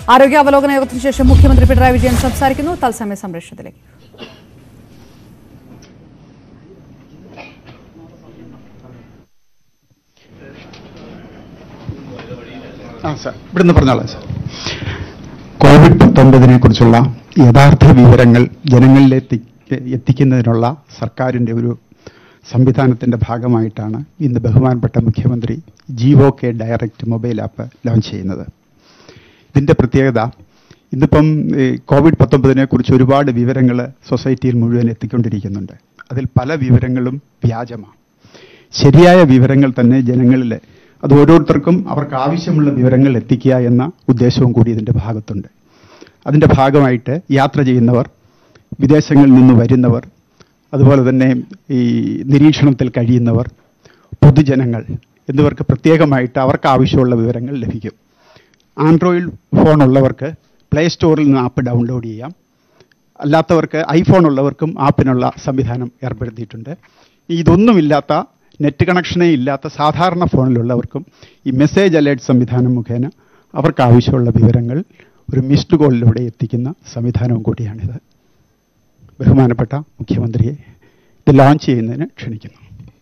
ആരോഗ്യ അവലോകന യോഗത്തിന് ശേഷം മുഖ്യമന്ത്രി പിണറായി വിജയൻ സംസാരിക്കുന്നു തത്സമയ സംപ്രേഷണത്തിലേക്ക് ആ സാർ ഇവിടുന്ന് പറഞ്ഞോളാം സാർ കോവിഡ് പത്തൊമ്പതിനെ കുറിച്ചുള്ള യഥാർത്ഥ വിവരങ്ങൾ ജനങ്ങളിലെത്തി എത്തിക്കുന്നതിനുള്ള സർക്കാരിൻ്റെ ഒരു സംവിധാനത്തിൻ്റെ ഭാഗമായിട്ടാണ് ഇന്ന് ബഹുമാനപ്പെട്ട മുഖ്യമന്ത്രി G O K direct mobile app launch ചെയ്യുന്നത് ഇതിൻ്റെ പ്രത്യേകത ഇന്നിപ്പം ഈ കോവിഡ് പത്തൊമ്പതിനെ കുറിച്ച് ഒരുപാട് വിവരങ്ങൾ സൊസൈറ്റിയിൽ മുഴുവൻ എത്തിക്കൊണ്ടിരിക്കുന്നുണ്ട് അതിൽ പല വിവരങ്ങളും വ്യാജമാണ് ശരിയായ വിവരങ്ങൾ തന്നെ ജനങ്ങളിൽ അത് ഓരോരുത്തർക്കും അവർക്ക് ആവശ്യമുള്ള വിവരങ്ങൾ എത്തിക്കുക എന്ന ഉദ്ദേശവും കൂടി ഇതിൻ്റെ ഭാഗത്തുണ്ട് അതിൻ്റെ ഭാഗമായിട്ട് യാത്ര ചെയ്യുന്നവർ വിദേശങ്ങളിൽ നിന്ന് വരുന്നവർ അതുപോലെ തന്നെ ഈ നിരീക്ഷണത്തിൽ കഴിയുന്നവർ പൊതുജനങ്ങൾ എന്നിവർക്ക് പ്രത്യേകമായിട്ട് അവർക്ക് ആവശ്യമുള്ള വിവരങ്ങൾ ലഭിക്കും ആൻഡ്രോയിഡ് ഫോൺ ഉള്ളവർക്ക് പ്ലേ സ്റ്റോറിൽ നിന്ന് ആപ്പ് ഡൗൺലോഡ് ചെയ്യാം അല്ലാത്തവർക്ക് ഐഫോൺ ഉള്ളവർക്കും ആപ്പിനുള്ള സംവിധാനം ഏർപ്പെടുത്തിയിട്ടുണ്ട് ഇതൊന്നുമില്ലാത്ത നെറ്റ് കണക്ഷനേ ഇല്ലാത്ത സാധാരണ ഫോണിലുള്ളവർക്കും ഈ മെസ്സേജ് അലേർട്ട് സംവിധാനം മുഖേന അവർക്ക് ആവശ്യമുള്ള വിവരങ്ങൾ ഒരു മിസ്ഡ് കോളിലൂടെ എത്തിക്കുന്ന സംവിധാനവും കൂടിയാണിത് ബഹുമാനപ്പെട്ട മുഖ്യമന്ത്രിയെ ഇത് ലോഞ്ച് ചെയ്യുന്നതിന് ക്ഷണിക്കുന്നു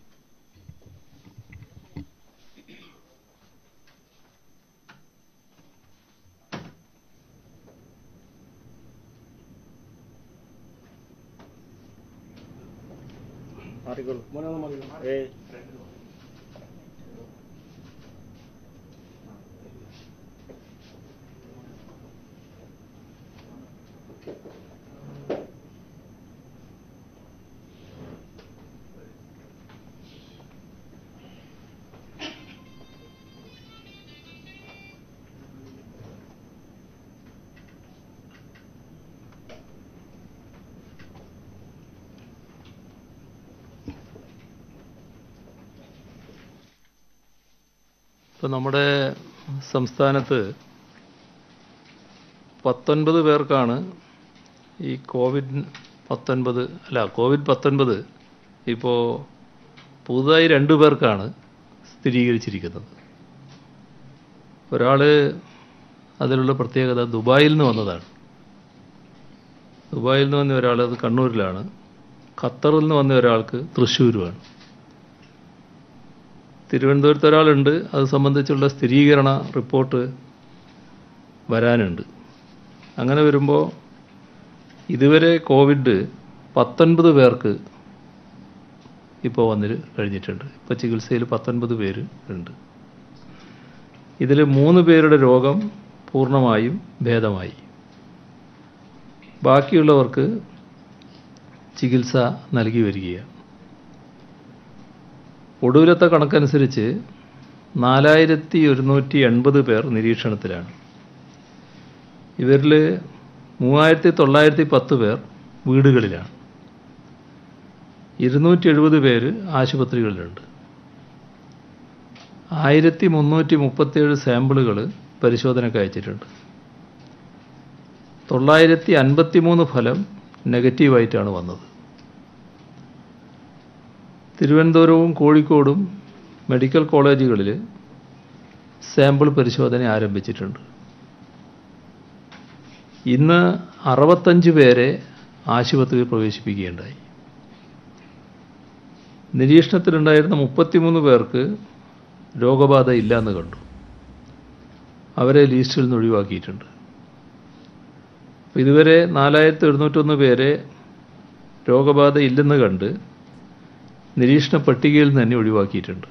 ഇപ്പം നമ്മുടെ സംസ്ഥാനത്ത് പത്തൊൻപത് പേർക്കാണ് ഈ കോവിഡ് പത്തൊൻപത് അല്ല കോവിഡ് പത്തൊൻപത് ഇപ്പോൾ പുതുതായി രണ്ടു പേർക്കാണ് സ്ഥിരീകരിച്ചിരിക്കുന്നത് ഒരാൾ അതിലുള്ള പ്രത്യേകത ദുബായിൽ നിന്ന് വന്നതാണ് ദുബായിൽ നിന്ന് വന്ന ഒരാൾ അത് കണ്ണൂരിലാണ് ഖത്തറിൽ നിന്ന് വന്ന ഒരാൾക്ക് തൃശ്ശൂരുമാണ് തിരുവനന്തപുരത്ത് ഒരാളുണ്ട് അത് സംബന്ധിച്ചുള്ള സ്ഥിരീകരണ റിപ്പോർട്ട് വരാനുണ്ട് അങ്ങനെ വരുമ്പോൾ ഇതുവരെ കോവിഡ് പത്തൊൻപത് പേർക്ക് ഇപ്പോൾ വന്നിട്ട് കഴിഞ്ഞിട്ടുണ്ട് ഇപ്പോൾ ചികിത്സയിൽ പത്തൊൻപത് പേര് ഉണ്ട് ഇതിൽ മൂന്ന് പേരുടെ രോഗം പൂർണ്ണമായും ഭേദമായി ബാക്കിയുള്ളവർക്ക് ചികിത്സ നൽകി വരികയാണ് ഒടുവിലത്തെ കണക്കനുസരിച്ച് നാലായിരത്തി ഒരുന്നൂറ്റി എൺപത് പേർ നിരീക്ഷണത്തിലാണ് ഇവരിൽ മൂവായിരത്തി തൊള്ളായിരത്തി പത്ത് പേർ വീടുകളിലാണ് ഇരുന്നൂറ്റി എഴുപത് പേര് ആശുപത്രികളിലുണ്ട് ആയിരത്തി മുന്നൂറ്റി മുപ്പത്തേഴ് സാമ്പിളുകൾ പരിശോധനയ്ക്ക് അയച്ചിട്ടുണ്ട് തൊള്ളായിരത്തി അൻപത്തി മൂന്ന് ഫലം നെഗറ്റീവായിട്ടാണ് വന്നത് തിരുവനന്തപുരവും കോഴിക്കോടും മെഡിക്കൽ കോളേജുകളിൽ സാമ്പിൾ പരിശോധന ആരംഭിച്ചിട്ടുണ്ട് ഇന്ന് അറുപത്തഞ്ച് പേരെ ആശുപത്രിയിൽ പ്രവേശിപ്പിക്കുകയുണ്ടായി നിരീക്ഷണത്തിലുണ്ടായിരുന്ന മുപ്പത്തിമൂന്ന് പേർക്ക് രോഗബാധ ഇല്ലയെന്ന് കണ്ടു അവരെ ലിസ്റ്റിൽ നിന്ന് ഒഴിവാക്കിയിട്ടുണ്ട് ഇതുവരെ നാലായിരത്തി എഴുന്നൂറ്റൊന്ന് പേരെ രോഗബാധ ഇല്ലെന്ന് കണ്ട് നിരീക്ഷണ പട്ടികയിൽ നിന്ന് തന്നെ ഒഴിവാക്കിയിട്ടുണ്ട്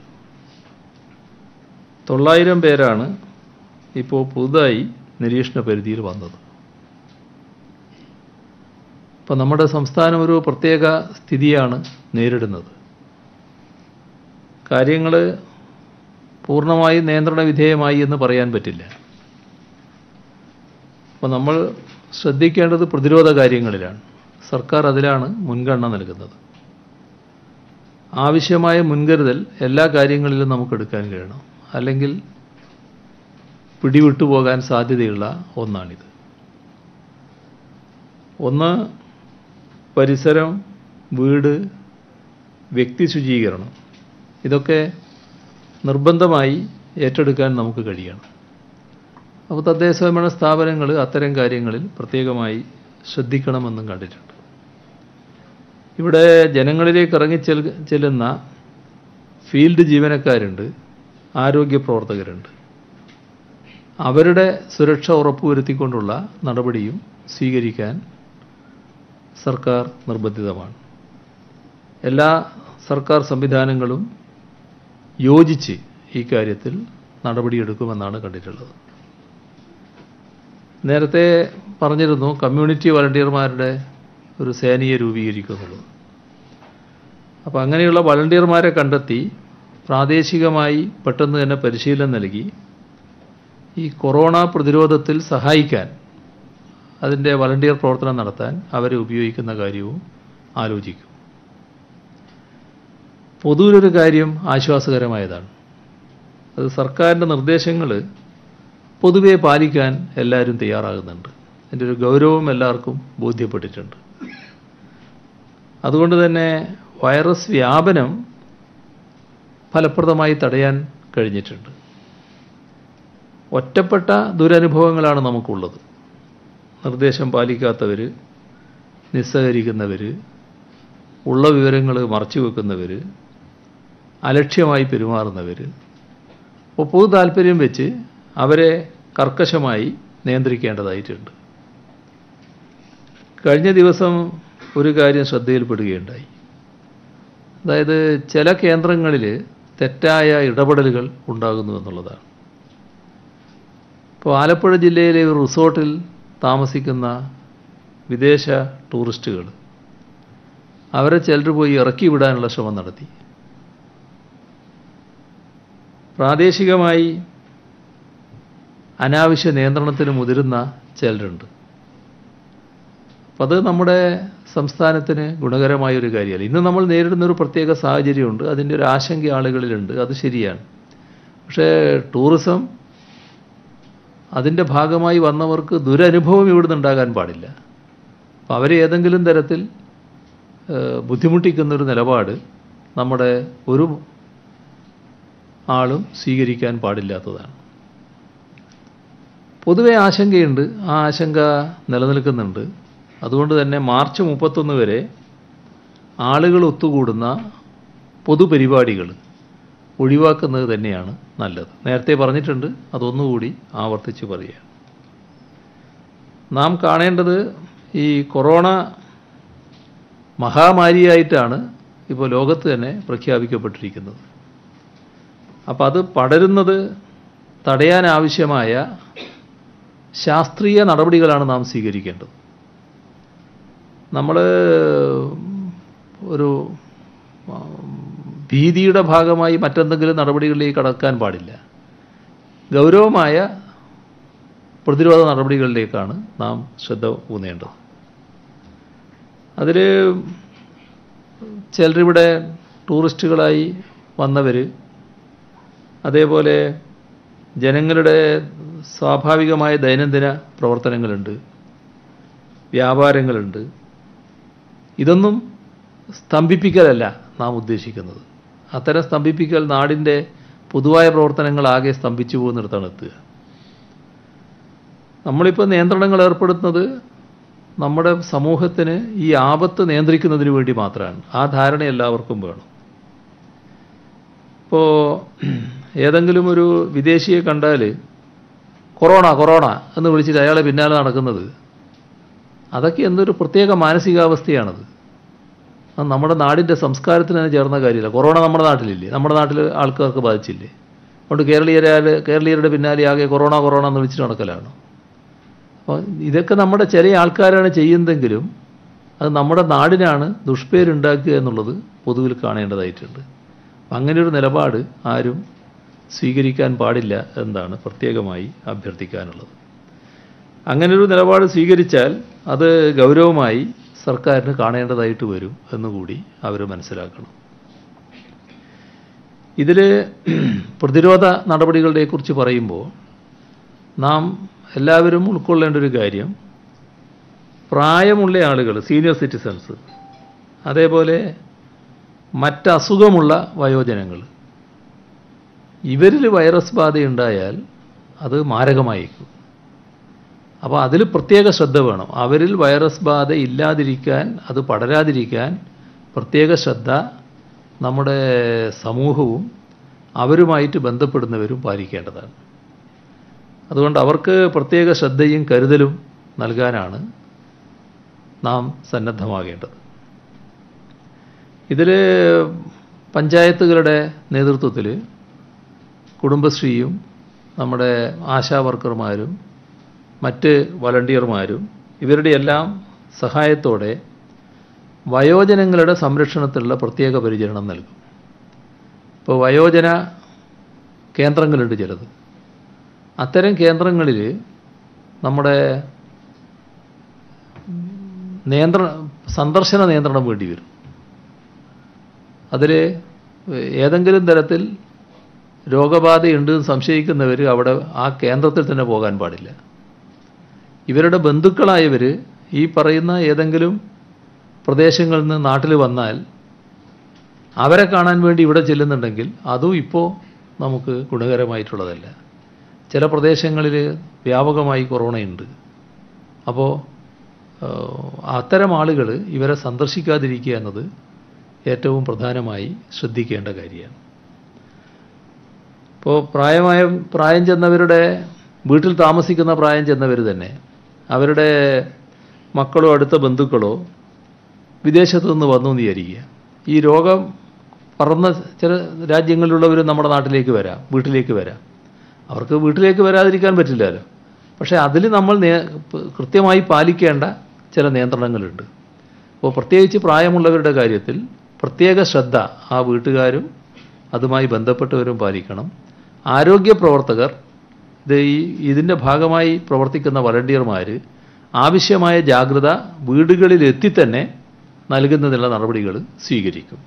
തൊള്ളായിരം പേരാണ് ഇപ്പോൾ പുതുതായി നിരീക്ഷണ പരിധിയിൽ വന്നത് ഇപ്പം നമ്മുടെ സംസ്ഥാനം ഒരു പ്രത്യേക സ്ഥിതിയാണ് നേരിടുന്നത് കാര്യങ്ങൾ പൂർണ്ണമായി നിയന്ത്രണ വിധേയമായി എന്ന് പറയാൻ പറ്റില്ല അപ്പോൾ നമ്മൾ ശ്രദ്ധിക്കേണ്ടത് പ്രതിരോധ കാര്യങ്ങളിലാണ് സർക്കാർ അതിലാണ് മുൻഗണന നൽകുന്നത് ആവശ്യമായ മുൻകരുതൽ എല്ലാ കാര്യങ്ങളിലും നമുക്ക് എടുക്കാൻ കഴിയണം അല്ലെങ്കിൽ പിടിവിട്ടു പോകാൻ സാധ്യതയുള്ള ഒന്നാണിത് ഒന്ന് പരിസരം വീട് വ്യക്തി ശുചീകരണം ഇതൊക്കെ നിർബന്ധമായി ഏറ്റെടുക്കാൻ നമുക്ക് കഴിയണം അപ്പോൾ തദ്ദേശ സ്വയംഭരണ സ്ഥാപനങ്ങൾ അത്തരം കാര്യങ്ങളിൽ പ്രത്യേകമായി ശ്രദ്ധിക്കണമെന്നും കണ്ടിട്ടുണ്ട് ഇവിടെ ജനങ്ങളിലേക്ക് ഇറങ്ങി ചെൽ ചെല്ലുന്ന ഫീൽഡ് ജീവനക്കാരുണ്ട് ആരോഗ്യ പ്രവർത്തകരുണ്ട് അവരുടെ സുരക്ഷ ഉറപ്പുവരുത്തിക്കൊണ്ടുള്ള നടപടിയും സ്വീകരിക്കാൻ സർക്കാർ നിർബന്ധിതമാണ് എല്ലാ സർക്കാർ സംവിധാനങ്ങളും യോജിച്ച് ഈ കാര്യത്തിൽ നടപടിയെടുക്കുമെന്നാണ് കണ്ടിട്ടുള്ളത് നേരത്തെ പറഞ്ഞിരുന്നു കമ്മ്യൂണിറ്റി വളണ്ടിയർമാരുടെ ഒരു സേനയെ രൂപീകരിക്കുന്നുള്ളത് അപ്പോൾ അങ്ങനെയുള്ള വളണ്ടിയർമാരെ കണ്ടെത്തി പ്രാദേശികമായി പെട്ടെന്ന് തന്നെ പരിശീലനം നൽകി ഈ കൊറോണ പ്രതിരോധത്തിൽ സഹായിക്കാൻ അതിൻ്റെ വളണ്ടിയർ പ്രവർത്തനം നടത്താൻ അവരെ ഉപയോഗിക്കുന്ന കാര്യവും ആലോചിക്കും പൊതുവിലൊരു കാര്യം ആശ്വാസകരമായതാണ് അത് സർക്കാരിൻ്റെ നിർദ്ദേശങ്ങൾ പൊതുവെ പാലിക്കാൻ എല്ലാവരും തയ്യാറാകുന്നുണ്ട് അതിൻ്റെ ഒരു ഗൗരവം എല്ലാവർക്കും ബോധ്യപ്പെട്ടിട്ടുണ്ട് അതുകൊണ്ട് തന്നെ വൈറസ് വ്യാപനം ഫലപ്രദമായി തടയാൻ കഴിഞ്ഞിട്ടുണ്ട് ഒറ്റപ്പെട്ട ദുരനുഭവങ്ങളാണ് നമുക്കുള്ളത് നിർദ്ദേശം പാലിക്കാത്തവർ നിസ്സഹരിക്കുന്നവർ ഉള്ള വിവരങ്ങൾ മറച്ചു വെക്കുന്നവർ അലക്ഷ്യമായി പെരുമാറുന്നവർ അപ്പോൾ പൊതു താല്പര്യം വെച്ച് അവരെ കർക്കശമായി നിയന്ത്രിക്കേണ്ടതായിട്ടുണ്ട് കഴിഞ്ഞ ദിവസം ഒരു കാര്യം ശ്രദ്ധയിൽപ്പെടുകയുണ്ടായി അതായത് ചില കേന്ദ്രങ്ങളിൽ തെറ്റായ ഇടപെടലുകൾ ഉണ്ടാകുന്നു എന്നുള്ളതാണ് ഇപ്പോൾ ആലപ്പുഴ ജില്ലയിലെ ഒരു റിസോർട്ടിൽ താമസിക്കുന്ന വിദേശ ടൂറിസ്റ്റുകൾ അവരെ ചിലർ പോയി ഇറക്കി വിടാനുള്ള ശ്രമം നടത്തി പ്രാദേശികമായി അനാവശ്യ നിയന്ത്രണത്തിന് മുതിരുന്ന ചിലരുണ്ട് അപ്പം അത് നമ്മുടെ സംസ്ഥാനത്തിന് ഗുണകരമായ ഒരു കാര്യമല്ല ഇന്ന് നമ്മൾ നേരിടുന്ന ഒരു പ്രത്യേക സാഹചര്യമുണ്ട് അതിൻ്റെ ഒരു ആശങ്ക ആളുകളിലുണ്ട് അത് ശരിയാണ് പക്ഷേ ടൂറിസം അതിൻ്റെ ഭാഗമായി വന്നവർക്ക് ദുരനുഭവം ഇവിടുന്ന് ഉണ്ടാകാൻ പാടില്ല അപ്പം അവരെ ഏതെങ്കിലും തരത്തിൽ ഏഹ്, ബുദ്ധിമുട്ടിക്കുന്നൊരു നിലപാട് നമ്മുടെ ഒരു ആളും സ്വീകരിക്കാൻ പാടില്ലാത്തതാണ് പൊതുവെ ആശങ്കയുണ്ട് ആ ആശങ്ക നിലനിൽക്കുന്നുണ്ട് അതുകൊണ്ട് തന്നെ മാർച്ച് മുപ്പത്തൊന്ന് വരെ ആളുകൾ ഒത്തുകൂടുന്ന പൊതുപരിപാടികൾ ഒഴിവാക്കുന്നത് തന്നെയാണ് നല്ലത് നേരത്തെ പറഞ്ഞിട്ടുണ്ട് അതൊന്നുകൂടി ആവർത്തിച്ച് പറയുക നാം കാണേണ്ടത് ഈ കൊറോണ മഹാമാരിയായിട്ടാണ് ഇപ്പോൾ ലോകത്ത് തന്നെ പ്രഖ്യാപിക്കപ്പെട്ടിരിക്കുന്നത് അപ്പം അത് പടരുന്നത് തടയാനാവശ്യമായ ശാസ്ത്രീയ നടപടികളാണ് നാം സ്വീകരിക്കേണ്ടത് നമ്മൾ ഒരു ഉം, ഭീതിയുടെ ഭാഗമായി മറ്റെന്തെങ്കിലും നടപടികളിലേക്ക് കടക്കാൻ പാടില്ല ഗൗരവമായ പ്രതിരോധ നടപടികളിലേക്കാണ് നാം ശ്രദ്ധ ഊന്നേണ്ടത് അതിൽ ചിലരിവിടെ ടൂറിസ്റ്റുകളായി വന്നവർ അതേപോലെ ജനങ്ങളുടെ സ്വാഭാവികമായ ദൈനംദിന പ്രവർത്തനങ്ങളുണ്ട് വ്യാപാരങ്ങളുണ്ട് ഇതൊന്നും സ്തംഭിപ്പിക്കലല്ല നാം ഉദ്ദേശിക്കുന്നത് അത്തരം സ്തംഭിപ്പിക്കൽ നാടിൻ്റെ പൊതുവായ പ്രവർത്തനങ്ങൾ ആകെ സ്തംഭിച്ചു പോകുന്നിടത്താണ് എത്തുക നമ്മളിപ്പോൾ നിയന്ത്രണങ്ങൾ ഏർപ്പെടുത്തുന്നത് നമ്മുടെ സമൂഹത്തിന് ഈ ആപത്ത് നിയന്ത്രിക്കുന്നതിന് വേണ്ടി മാത്രമാണ് ആ ധാരണ എല്ലാവർക്കും വേണം ഇപ്പോൾ ഏതെങ്കിലും ഒരു വിദേശിയെ കണ്ടാൽ കൊറോണ കൊറോണ എന്ന് വിളിച്ചിട്ട് അയാളെ പിന്നാലെ നടക്കുന്നത് അതൊക്കെ എന്തൊരു പ്രത്യേക മാനസികാവസ്ഥയാണത് അത് നമ്മുടെ നാടിൻ്റെ സംസ്കാരത്തിന് തന്നെ ചേർന്ന കാര്യമില്ല കൊറോണ നമ്മുടെ നാട്ടിലില്ലേ നമ്മുടെ നാട്ടിൽ ആൾക്കാർക്ക് ബാധിച്ചില്ലേ അതുകൊണ്ട് കേരളീയരാൽ കേരളീയരുടെ പിന്നാലെ ആകെ കൊറോണ കൊറോണ എന്ന് വിളിച്ചിട്ട് നടക്കലാണ് അപ്പോൾ ഇതൊക്കെ നമ്മുടെ ചില ആൾക്കാരാണ് ചെയ്യുന്നതെങ്കിലും അത് നമ്മുടെ നാടിനാണ് ദുഷ്പേരുണ്ടാക്കുക എന്നുള്ളത് പൊതുവിൽ കാണേണ്ടതായിട്ടുണ്ട് അങ്ങനെ ഒരു നിലപാട് ആരും സ്വീകരിക്കാൻ പാടില്ല എന്നാണ് പ്രത്യേകമായി അഭ്യർത്ഥിക്കാനുള്ളത് അങ്ങനെ ഒരു നിലപാട് സ്വീകരിച്ചാൽ അത് ഗൗരവമായി സർക്കാരിന് കാണേണ്ടതായിട്ട് വരും എന്നുകൂടി അവർ മനസ്സിലാക്കണം ഇതിൽ പ്രതിരോധ നടപടികളെക്കുറിച്ച് പറയുമ്പോൾ നാം എല്ലാവരും ഉൾക്കൊള്ളേണ്ട ഒരു കാര്യം പ്രായമുള്ള ആളുകൾ സീനിയർ സിറ്റിസൺസ് അതേപോലെ മറ്റസുഖമുള്ള വയോജനങ്ങൾ ഇവരിൽ വൈറസ് ബാധയുണ്ടായാൽ അത് മാരകമായിരിക്കും അപ്പോൾ അതിൽ പ്രത്യേക ശ്രദ്ധ വേണം അവരിൽ വൈറസ് ബാധ ഇല്ലാതിരിക്കാൻ അത് പടരാതിരിക്കാൻ പ്രത്യേക ശ്രദ്ധ നമ്മുടെ സമൂഹവും അവരുമായിട്ട് ബന്ധപ്പെടുന്നവരും പാലിക്കേണ്ടതാണ് അതുകൊണ്ട് അവർക്ക് പ്രത്യേക ശ്രദ്ധയും കരുതലും നൽകാനാണ് നാം സന്നദ്ധമാകേണ്ടത് ഇതിൽ പഞ്ചായത്തുകളുടെ നേതൃത്വത്തിൽ കുടുംബശ്രീയും നമ്മുടെ ആശാ വർക്കർമാരും മറ്റ് വളണ്ടിയർമാരും ഇവരുടെ എല്ലാം സഹായത്തോടെ വയോജനങ്ങളുടെ സംരക്ഷണത്തിലുള്ള പ്രത്യേക പരിചരണം നൽകും ഇപ്പോൾ വയോജന കേന്ദ്രങ്ങളുണ്ട് ചിലത് അത്തരം കേന്ദ്രങ്ങളിൽ നമ്മുടെ നിയന്ത്രണ സന്ദർശന നിയന്ത്രണം വേണ്ടി വരും അതിൽ ഏതെങ്കിലും തരത്തിൽ രോഗബാധയുണ്ട് എന്ന് സംശയിക്കുന്നവർ അവിടെ ആ കേന്ദ്രത്തിൽ തന്നെ പോകാൻ പാടില്ല ഇവരുടെ ബന്ധുക്കളായവർ ഈ പറയുന്ന ഏതെങ്കിലും പ്രദേശങ്ങളിൽ നിന്ന് നാട്ടിൽ വന്നാൽ അവരെ കാണാൻ വേണ്ടി ഇവിടെ ചെല്ലുന്നുണ്ടെങ്കിൽ അതും ഇപ്പോൾ നമുക്ക് ഗുണകരമായിട്ടുള്ളതല്ല ചില പ്രദേശങ്ങളിൽ വ്യാപകമായി കൊറോണയുണ്ട് അപ്പോൾ അത്തരം ആളുകൾ ഇവരെ സന്ദർശിക്കാതിരിക്കുക എന്നത് ഏറ്റവും പ്രധാനമായി ശ്രദ്ധിക്കേണ്ട കാര്യമാണ് ഇപ്പോൾ പ്രായമായ പ്രായം ചെന്നവരുടെ വീട്ടിൽ താമസിക്കുന്ന പ്രായം ചെന്നവർ തന്നെ അവരുടെ മക്കളോ അടുത്ത ബന്ധുക്കളോ വിദേശത്തു നിന്ന് വന്നു എന്ന് വിചാരിക്കുക ഈ രോഗം പറന്ന ചില രാജ്യങ്ങളിലുള്ളവർ നമ്മുടെ നാട്ടിലേക്ക് വരാം വീട്ടിലേക്ക് വരാം അവർക്ക് വീട്ടിലേക്ക് വരാതിരിക്കാൻ പറ്റില്ലല്ലോ പക്ഷേ അതിൽ നമ്മൾ നേ- കൃത്യമായി പാലിക്കേണ്ട ചില നിയന്ത്രണങ്ങളുണ്ട് അപ്പോൾ പ്രത്യേകിച്ച് പ്രായമുള്ളവരുടെ കാര്യത്തിൽ പ്രത്യേക ശ്രദ്ധ ആ വീട്ടുകാരും അതുമായി ബന്ധപ്പെട്ടവരും പാലിക്കണം ആരോഗ്യ പ്രവർത്തകർ ഇത് ഈ ഇതിൻ്റെ ഭാഗമായി പ്രവർത്തിക്കുന്ന വളണ്ടിയർമാർ ആവശ്യമായ ജാഗ്രത വീടുകളിൽ എത്തി തന്നെ നൽകുന്നതിനുള്ള നടപടികൾ സ്വീകരിക്കും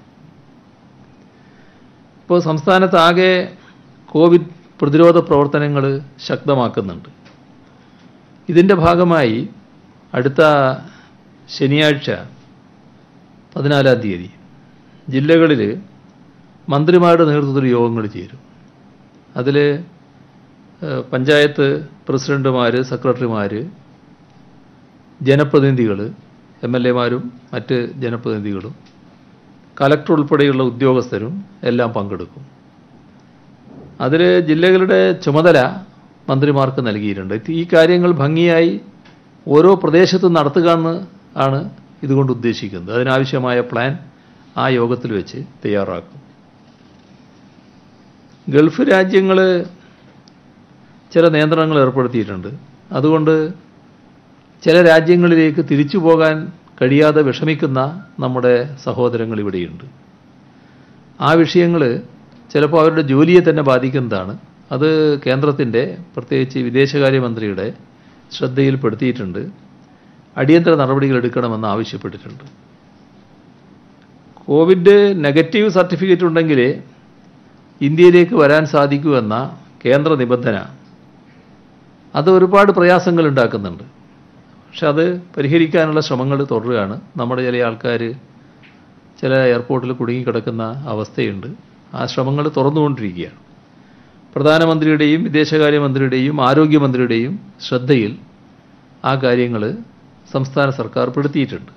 ഇപ്പോൾ സംസ്ഥാനത്താകെ കോവിഡ് പ്രതിരോധ പ്രവർത്തനങ്ങൾ ശക്തമാക്കുന്നുണ്ട് ഇതിൻ്റെ ഭാഗമായി അടുത്ത ശനിയാഴ്ച പതിനാലാം തീയതി ജില്ലകളിൽ മന്ത്രിമാരുടെ നേതൃത്വത്തിൽ യോഗങ്ങൾ ചേരും അതിൽ പഞ്ചായത്ത് പ്രസിഡന്റുമാർ സെക്രട്ടറിമാർ ജനപ്രതിനിധികൾ എം എൽ എമാരും മറ്റ് ജനപ്രതിനിധികളും കലക്ടർ ഉൾപ്പെടെയുള്ള ഉദ്യോഗസ്ഥരും എല്ലാം പങ്കെടുക്കും അതിൽ ജില്ലകളുടെ ചുമതല മന്ത്രിമാർക്ക് നൽകിയിട്ടുണ്ട് ഈ കാര്യങ്ങൾ ഭംഗിയായി ഓരോ പ്രദേശത്തും നടത്തുക എന്ന് ആണ് ഇതുകൊണ്ട് ഉദ്ദേശിക്കുന്നത് അതിനാവശ്യമായ പ്ലാൻ ആ യോഗത്തിൽ വെച്ച് തയ്യാറാക്കും ഗൾഫ് രാജ്യങ്ങൾ ചില നിയന്ത്രണങ്ങൾ ഏർപ്പെടുത്തിയിട്ടുണ്ട് അതുകൊണ്ട് ചില രാജ്യങ്ങളിലേക്ക് തിരിച്ചു പോകാൻ കഴിയാതെ വിഷമിക്കുന്ന നമ്മുടെ സഹോദരങ്ങൾ ഇവിടെയുണ്ട് ആ വിഷയങ്ങൾ ചിലപ്പോൾ അവരുടെ ജോലിയെ തന്നെ ബാധിക്കുന്നതാണ് അത് കേന്ദ്രത്തിൻ്റെ പ്രത്യേകിച്ച് വിദേശകാര്യമന്ത്രിയുടെ ശ്രദ്ധയിൽപ്പെടുത്തിയിട്ടുണ്ട് അടിയന്തര നടപടികൾ എടുക്കണമെന്ന് ആവശ്യപ്പെട്ടിട്ടുണ്ട് കോവിഡ് നെഗറ്റീവ് സർട്ടിഫിക്കറ്റ് ഉണ്ടെങ്കിൽ ഇന്ത്യയിലേക്ക് വരാൻ സാധിക്കൂ എന്ന കേന്ദ്ര നിബന്ധന അത് ഒരുപാട് പ്രയാസങ്ങൾ ഉണ്ടാക്കുന്നുണ്ട് പക്ഷെ അത് പരിഹരിക്കാനുള്ള ശ്രമങ്ങൾ തുടരുകയാണ് നമ്മുടെ ചില ആൾക്കാർ ചില എയർപോർട്ടിൽ കുടുങ്ങിക്കിടക്കുന്ന അവസ്ഥയുണ്ട് ആ ശ്രമങ്ങൾ തുറന്നുകൊണ്ടിരിക്കുകയാണ് പ്രധാനമന്ത്രിയുടെയും വിദേശകാര്യമന്ത്രിയുടെയും ആരോഗ്യമന്ത്രിയുടെയും ശ്രദ്ധയിൽ ആ കാര്യങ്ങൾ സംസ്ഥാന സർക്കാർ പെടുത്തിയിട്ടുണ്ട്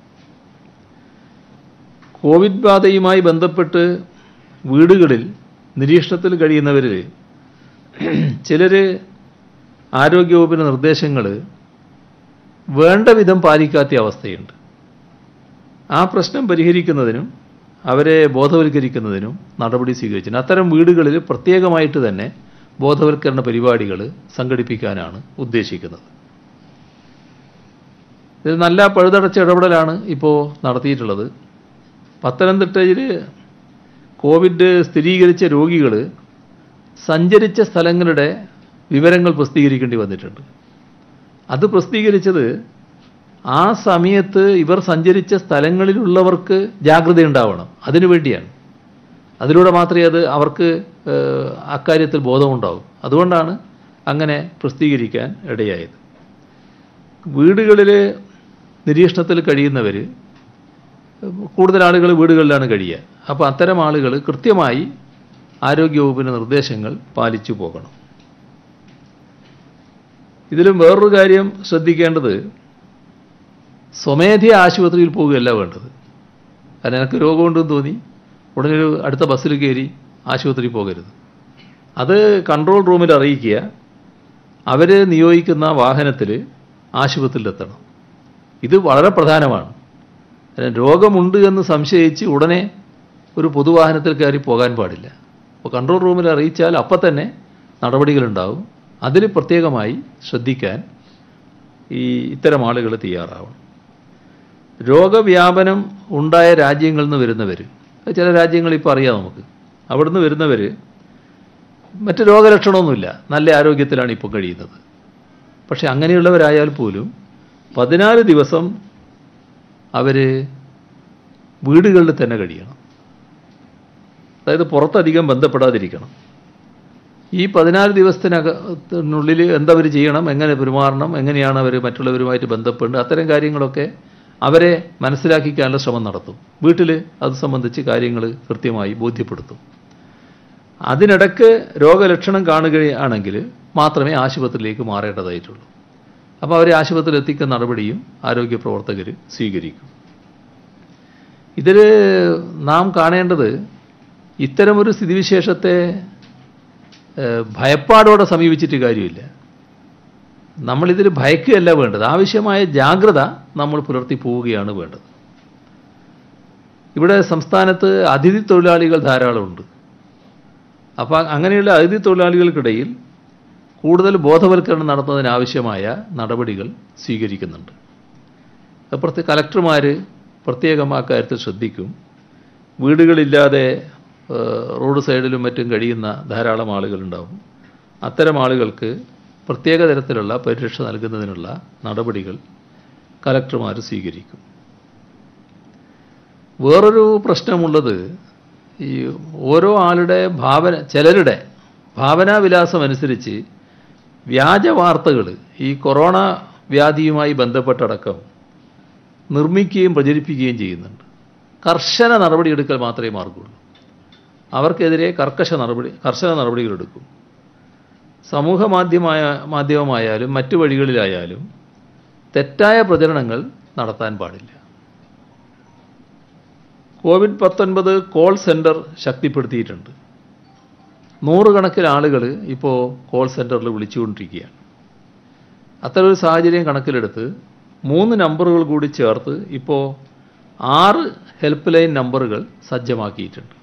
കോവിഡ് ബാധയുമായി ബന്ധപ്പെട്ട് വീടുകളിൽ നിരീക്ഷണത്തിൽ കഴിയുന്നവരിൽ ചിലർ ആരോഗ്യവകുപ്പിൻ്റെ നിർദ്ദേശങ്ങൾ വേണ്ട വിധം പാലിക്കാത്ത അവസ്ഥയുണ്ട് ആ പ്രശ്നം പരിഹരിക്കുന്നതിനും അവരെ ബോധവൽക്കരിക്കുന്നതിനും നടപടി സ്വീകരിച്ചിട്ടുണ്ട് അത്തരം വീടുകളിൽ പ്രത്യേകമായിട്ട് തന്നെ ബോധവൽക്കരണ പരിപാടികൾ സംഘടിപ്പിക്കാനാണ് ഉദ്ദേശിക്കുന്നത് ഇത് നല്ല പഴുതടച്ച ഇടപെടലാണ് ഇപ്പോൾ നടത്തിയിട്ടുള്ളത് പത്തനംതിട്ടയിൽ കോവിഡ് സ്ഥിരീകരിച്ച രോഗികൾ സഞ്ചരിച്ച സ്ഥലങ്ങളുടെ വിവരങ്ങൾ പ്രസിദ്ധീകരിക്കേണ്ടി വന്നിട്ടുണ്ട് അത് പ്രസിദ്ധീകരിച്ചത് ആ സമയത്ത് ഇവർ സഞ്ചരിച്ച സ്ഥലങ്ങളിലുള്ളവർക്ക് ജാഗ്രത ഉണ്ടാവണം അതിനു വേണ്ടിയാണ് അതിലൂടെ മാത്രമേ അത് അവർക്ക് ഏഹ്, അക്കാര്യത്തിൽ ബോധമുണ്ടാവും അതുകൊണ്ടാണ് അങ്ങനെ പ്രസിദ്ധീകരിക്കാൻ ഇടയായത് വീടുകളിൽ നിരീക്ഷണത്തിൽ കഴിയുന്നവർ കൂടുതൽ ആളുകൾ വീടുകളിലാണ് കഴിയുക അപ്പോൾ അത്തരം ആളുകൾ കൃത്യമായി ആരോഗ്യവകുപ്പിൻ്റെ നിർദ്ദേശങ്ങൾ പാലിച്ചു പോകണം ഇതിലും വേറൊരു കാര്യം ശ്രദ്ധിക്കേണ്ടത് സ്വമേധയ ആശുപത്രിയിൽ പോവുകയല്ല വേണ്ടത് കാരണം എനിക്ക് രോഗമുണ്ടെന്ന് തോന്നി ഉടനെ ഒരു അടുത്ത ബസ്സിൽ കയറി ആശുപത്രിയിൽ പോകരുത് അത് കൺട്രോൾ റൂമിൽ അറിയിക്കുക അവർ നിയോഗിക്കുന്ന വാഹനത്തിൽ ആശുപത്രിയിലെത്തണം ഇത് വളരെ പ്രധാനമാണ് കാരണം രോഗമുണ്ട് എന്ന് സംശയിച്ച് ഉടനെ ഒരു പൊതുവാഹനത്തിൽ കയറി പോകാൻ പാടില്ല അപ്പോൾ കൺട്രോൾ റൂമിൽ അറിയിച്ചാൽ അപ്പം തന്നെ നടപടികളുണ്ടാവും അതിൽ പ്രത്യേകമായി ശ്രദ്ധിക്കാൻ ഈ ഇത്തരം ആളുകൾ തയ്യാറാവണം രോഗവ്യാപനം ഉണ്ടായ രാജ്യങ്ങളിൽ നിന്ന് വരുന്നവർ ചില രാജ്യങ്ങൾ ഇപ്പോൾ അറിയാം നമുക്ക് അവിടുന്ന് വരുന്നവർ മറ്റ് രോഗലക്ഷണമൊന്നുമില്ല നല്ല ആരോഗ്യത്തിലാണ് ഇപ്പോൾ കഴിയുന്നത് പക്ഷെ അങ്ങനെയുള്ളവരായാൽ പോലും പതിനാല് ദിവസം അവർ വീടുകളിൽ തന്നെ കഴിയണം അതായത് പുറത്തധികം ബന്ധപ്പെടാതിരിക്കണം ഈ പതിനാല് ദിവസത്തിനകത്തിനുള്ളിൽ എന്തവർ ചെയ്യണം എങ്ങനെ പെരുമാറണം എങ്ങനെയാണ് അവർ മറ്റുള്ളവരുമായിട്ട് ബന്ധപ്പെട്ട് അത്തരം കാര്യങ്ങളൊക്കെ അവരെ മനസ്സിലാക്കിക്കാനുള്ള ശ്രമം നടത്തും വീട്ടിൽ അത് സംബന്ധിച്ച് കാര്യങ്ങൾ കൃത്യമായി ബോധ്യപ്പെടുത്തും അതിനിടക്ക് രോഗലക്ഷണം കാണുകയാണെങ്കിൽ മാത്രമേ ആശുപത്രിയിലേക്ക് മാറേണ്ടതായിട്ടുള്ളൂ അപ്പോൾ അവരെ ആശുപത്രിയിൽ എത്തിക്കുന്ന നടപടിയും ആരോഗ്യ പ്രവർത്തകർ സ്വീകരിക്കും ഇതിൽ നാം കാണേണ്ടത് ഇത്തരമൊരു സ്ഥിതിവിശേഷത്തെ ഏഹ്, ഭയപ്പാടോടെ സമീപിച്ചിട്ട് കാര്യമില്ല നമ്മളിതിൽ ഭയക്കുകയല്ല വേണ്ടത് ആവശ്യമായ ജാഗ്രത നമ്മൾ പുലർത്തി പോവുകയാണ് വേണ്ടത് ഇവിടെ സംസ്ഥാനത്ത് അതിഥി തൊഴിലാളികൾ ധാരാളമുണ്ട് അപ്പോൾ അങ്ങനെയുള്ള അതിഥി തൊഴിലാളികൾക്കിടയിൽ കൂടുതൽ ബോധവൽക്കരണം നടത്തുന്നതിനാവശ്യമായ നടപടികൾ സ്വീകരിക്കുന്നുണ്ട് അപ്പുറത്ത് കലക്ടർമാർ പ്രത്യേകം ആ കാര്യത്തിൽ ശ്രദ്ധിക്കും വീടുകളില്ലാതെ ഏഹ്, റോഡ് സൈഡിലും മറ്റും കഴിയുന്ന ധാരാളം ആളുകളുണ്ടാവും അത്തരം ആളുകൾക്ക് പ്രത്യേക തരത്തിലുള്ള പരിരക്ഷ നൽകുന്നതിനുള്ള നടപടികൾ കലക്ടർമാർ സ്വീകരിക്കും വേറൊരു പ്രശ്നമുള്ളത് ഈ ഓരോ ആളുടെ ഭാവന ചിലരുടെ ഭാവനാവിലാസം അനുസരിച്ച് വ്യാജ വാർത്തകൾ ഈ കൊറോണ വ്യാധിയുമായി ബന്ധപ്പെട്ടടക്കം നിർമ്മിക്കുകയും പ്രചരിപ്പിക്കുകയും ചെയ്യുന്നുണ്ട് കർശന നടപടിയെടുക്കൽ മാത്രമേ മാർഗുള്ളൂ അവർക്കെതിരെ കർക്കശ നടപടി കർശന നടപടികളെടുക്കും സമൂഹ മാധ്യമമായ മാധ്യമമായാലും മറ്റു വഴികളിലായാലും തെറ്റായ പ്രചരണങ്ങൾ നടത്താൻ പാടില്ല കോവിഡ് പത്തൊൻപത് കോൾ സെൻറ്റർ ശക്തിപ്പെടുത്തിയിട്ടുണ്ട് നൂറുകണക്കിന് ആളുകൾ ഇപ്പോൾ കോൾ സെൻറ്ററിൽ വിളിച്ചുകൊണ്ടിരിക്കുകയാണ് അത്തരമൊരു സാഹചര്യം കണക്കിലെടുത്ത് മൂന്ന് നമ്പറുകൾ കൂടി ചേർത്ത് ഇപ്പോൾ ആറ് ഹെൽപ്പ് ലൈൻ നമ്പറുകൾ സജ്ജമാക്കിയിട്ടുണ്ട്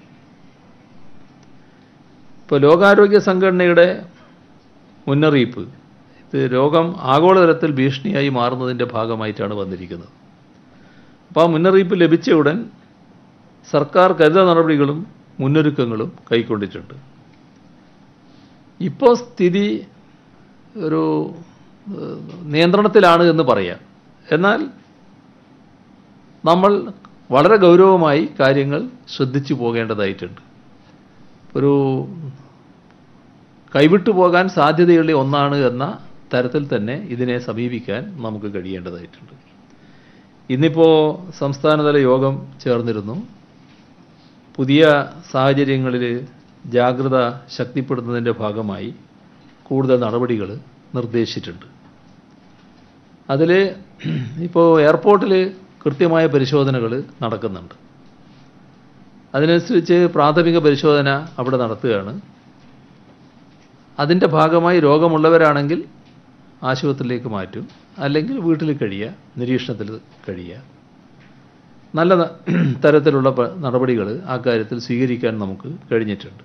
ഇപ്പോൾ ലോകാരോഗ്യ സംഘടനയുടെ മുന്നറിയിപ്പ് ഇത് രോഗം ആഗോളതലത്തിൽ ഭീഷണിയായി മാറുന്നതിൻ്റെ ഭാഗമായിട്ടാണ് വന്നിരിക്കുന്നത് അപ്പോൾ ആ മുന്നറിയിപ്പ് ലഭിച്ച ഉടൻ സർക്കാർ കരുതൽ നടപടികളും മുന്നൊരുക്കങ്ങളും കൈക്കൊണ്ടിട്ടുണ്ട് ഇപ്പോൾ സ്ഥിതി ഒരു ഏഹ്, നിയന്ത്രണത്തിലാണ് എന്ന് പറയാം എന്നാൽ നമ്മൾ വളരെ ഗൗരവമായി കാര്യങ്ങൾ ശ്രദ്ധിച്ചു പോകേണ്ടതായിട്ടുണ്ട് ഒരു കൈവിട്ടു പോകാൻ സാധ്യതയുള്ള ഒന്നാണ് എന്ന തരത്തിൽ തന്നെ ഇതിനെ സമീപിക്കാൻ നമുക്ക് കഴിയേണ്ടതായിട്ടുണ്ട് ഇന്നിപ്പോൾ സംസ്ഥാനതല യോഗം ചേർന്നിരുന്നു പുതിയ സാഹചര്യങ്ങളിൽ ജാഗ്രത ശക്തിപ്പെടുത്തുന്നതിൻ്റെ ഭാഗമായി കൂടുതൽ നടപടികൾ നിർദ്ദേശിച്ചിട്ടുണ്ട് അതിൽ ഇപ്പോൾ എയർപോർട്ടിൽ കൃത്യമായ പരിശോധനകൾ നടക്കുന്നുണ്ട് അതിനനുസരിച്ച് പ്രാഥമിക പരിശോധന അവിടെ നടത്തുകയാണ് അതിൻ്റെ ഭാഗമായി രോഗമുള്ളവരാണെങ്കിൽ ആശുപത്രിയിലേക്ക് മാറ്റും അല്ലെങ്കിൽ വീട്ടിൽ കഴിയുക നിരീക്ഷണത്തിൽ കഴിയുക നല്ല ന- തരത്തിലുള്ള പ- നടപടികൾ ആ കാര്യത്തിൽ സ്വീകരിക്കാൻ നമുക്ക് കഴിഞ്ഞിട്ടുണ്ട്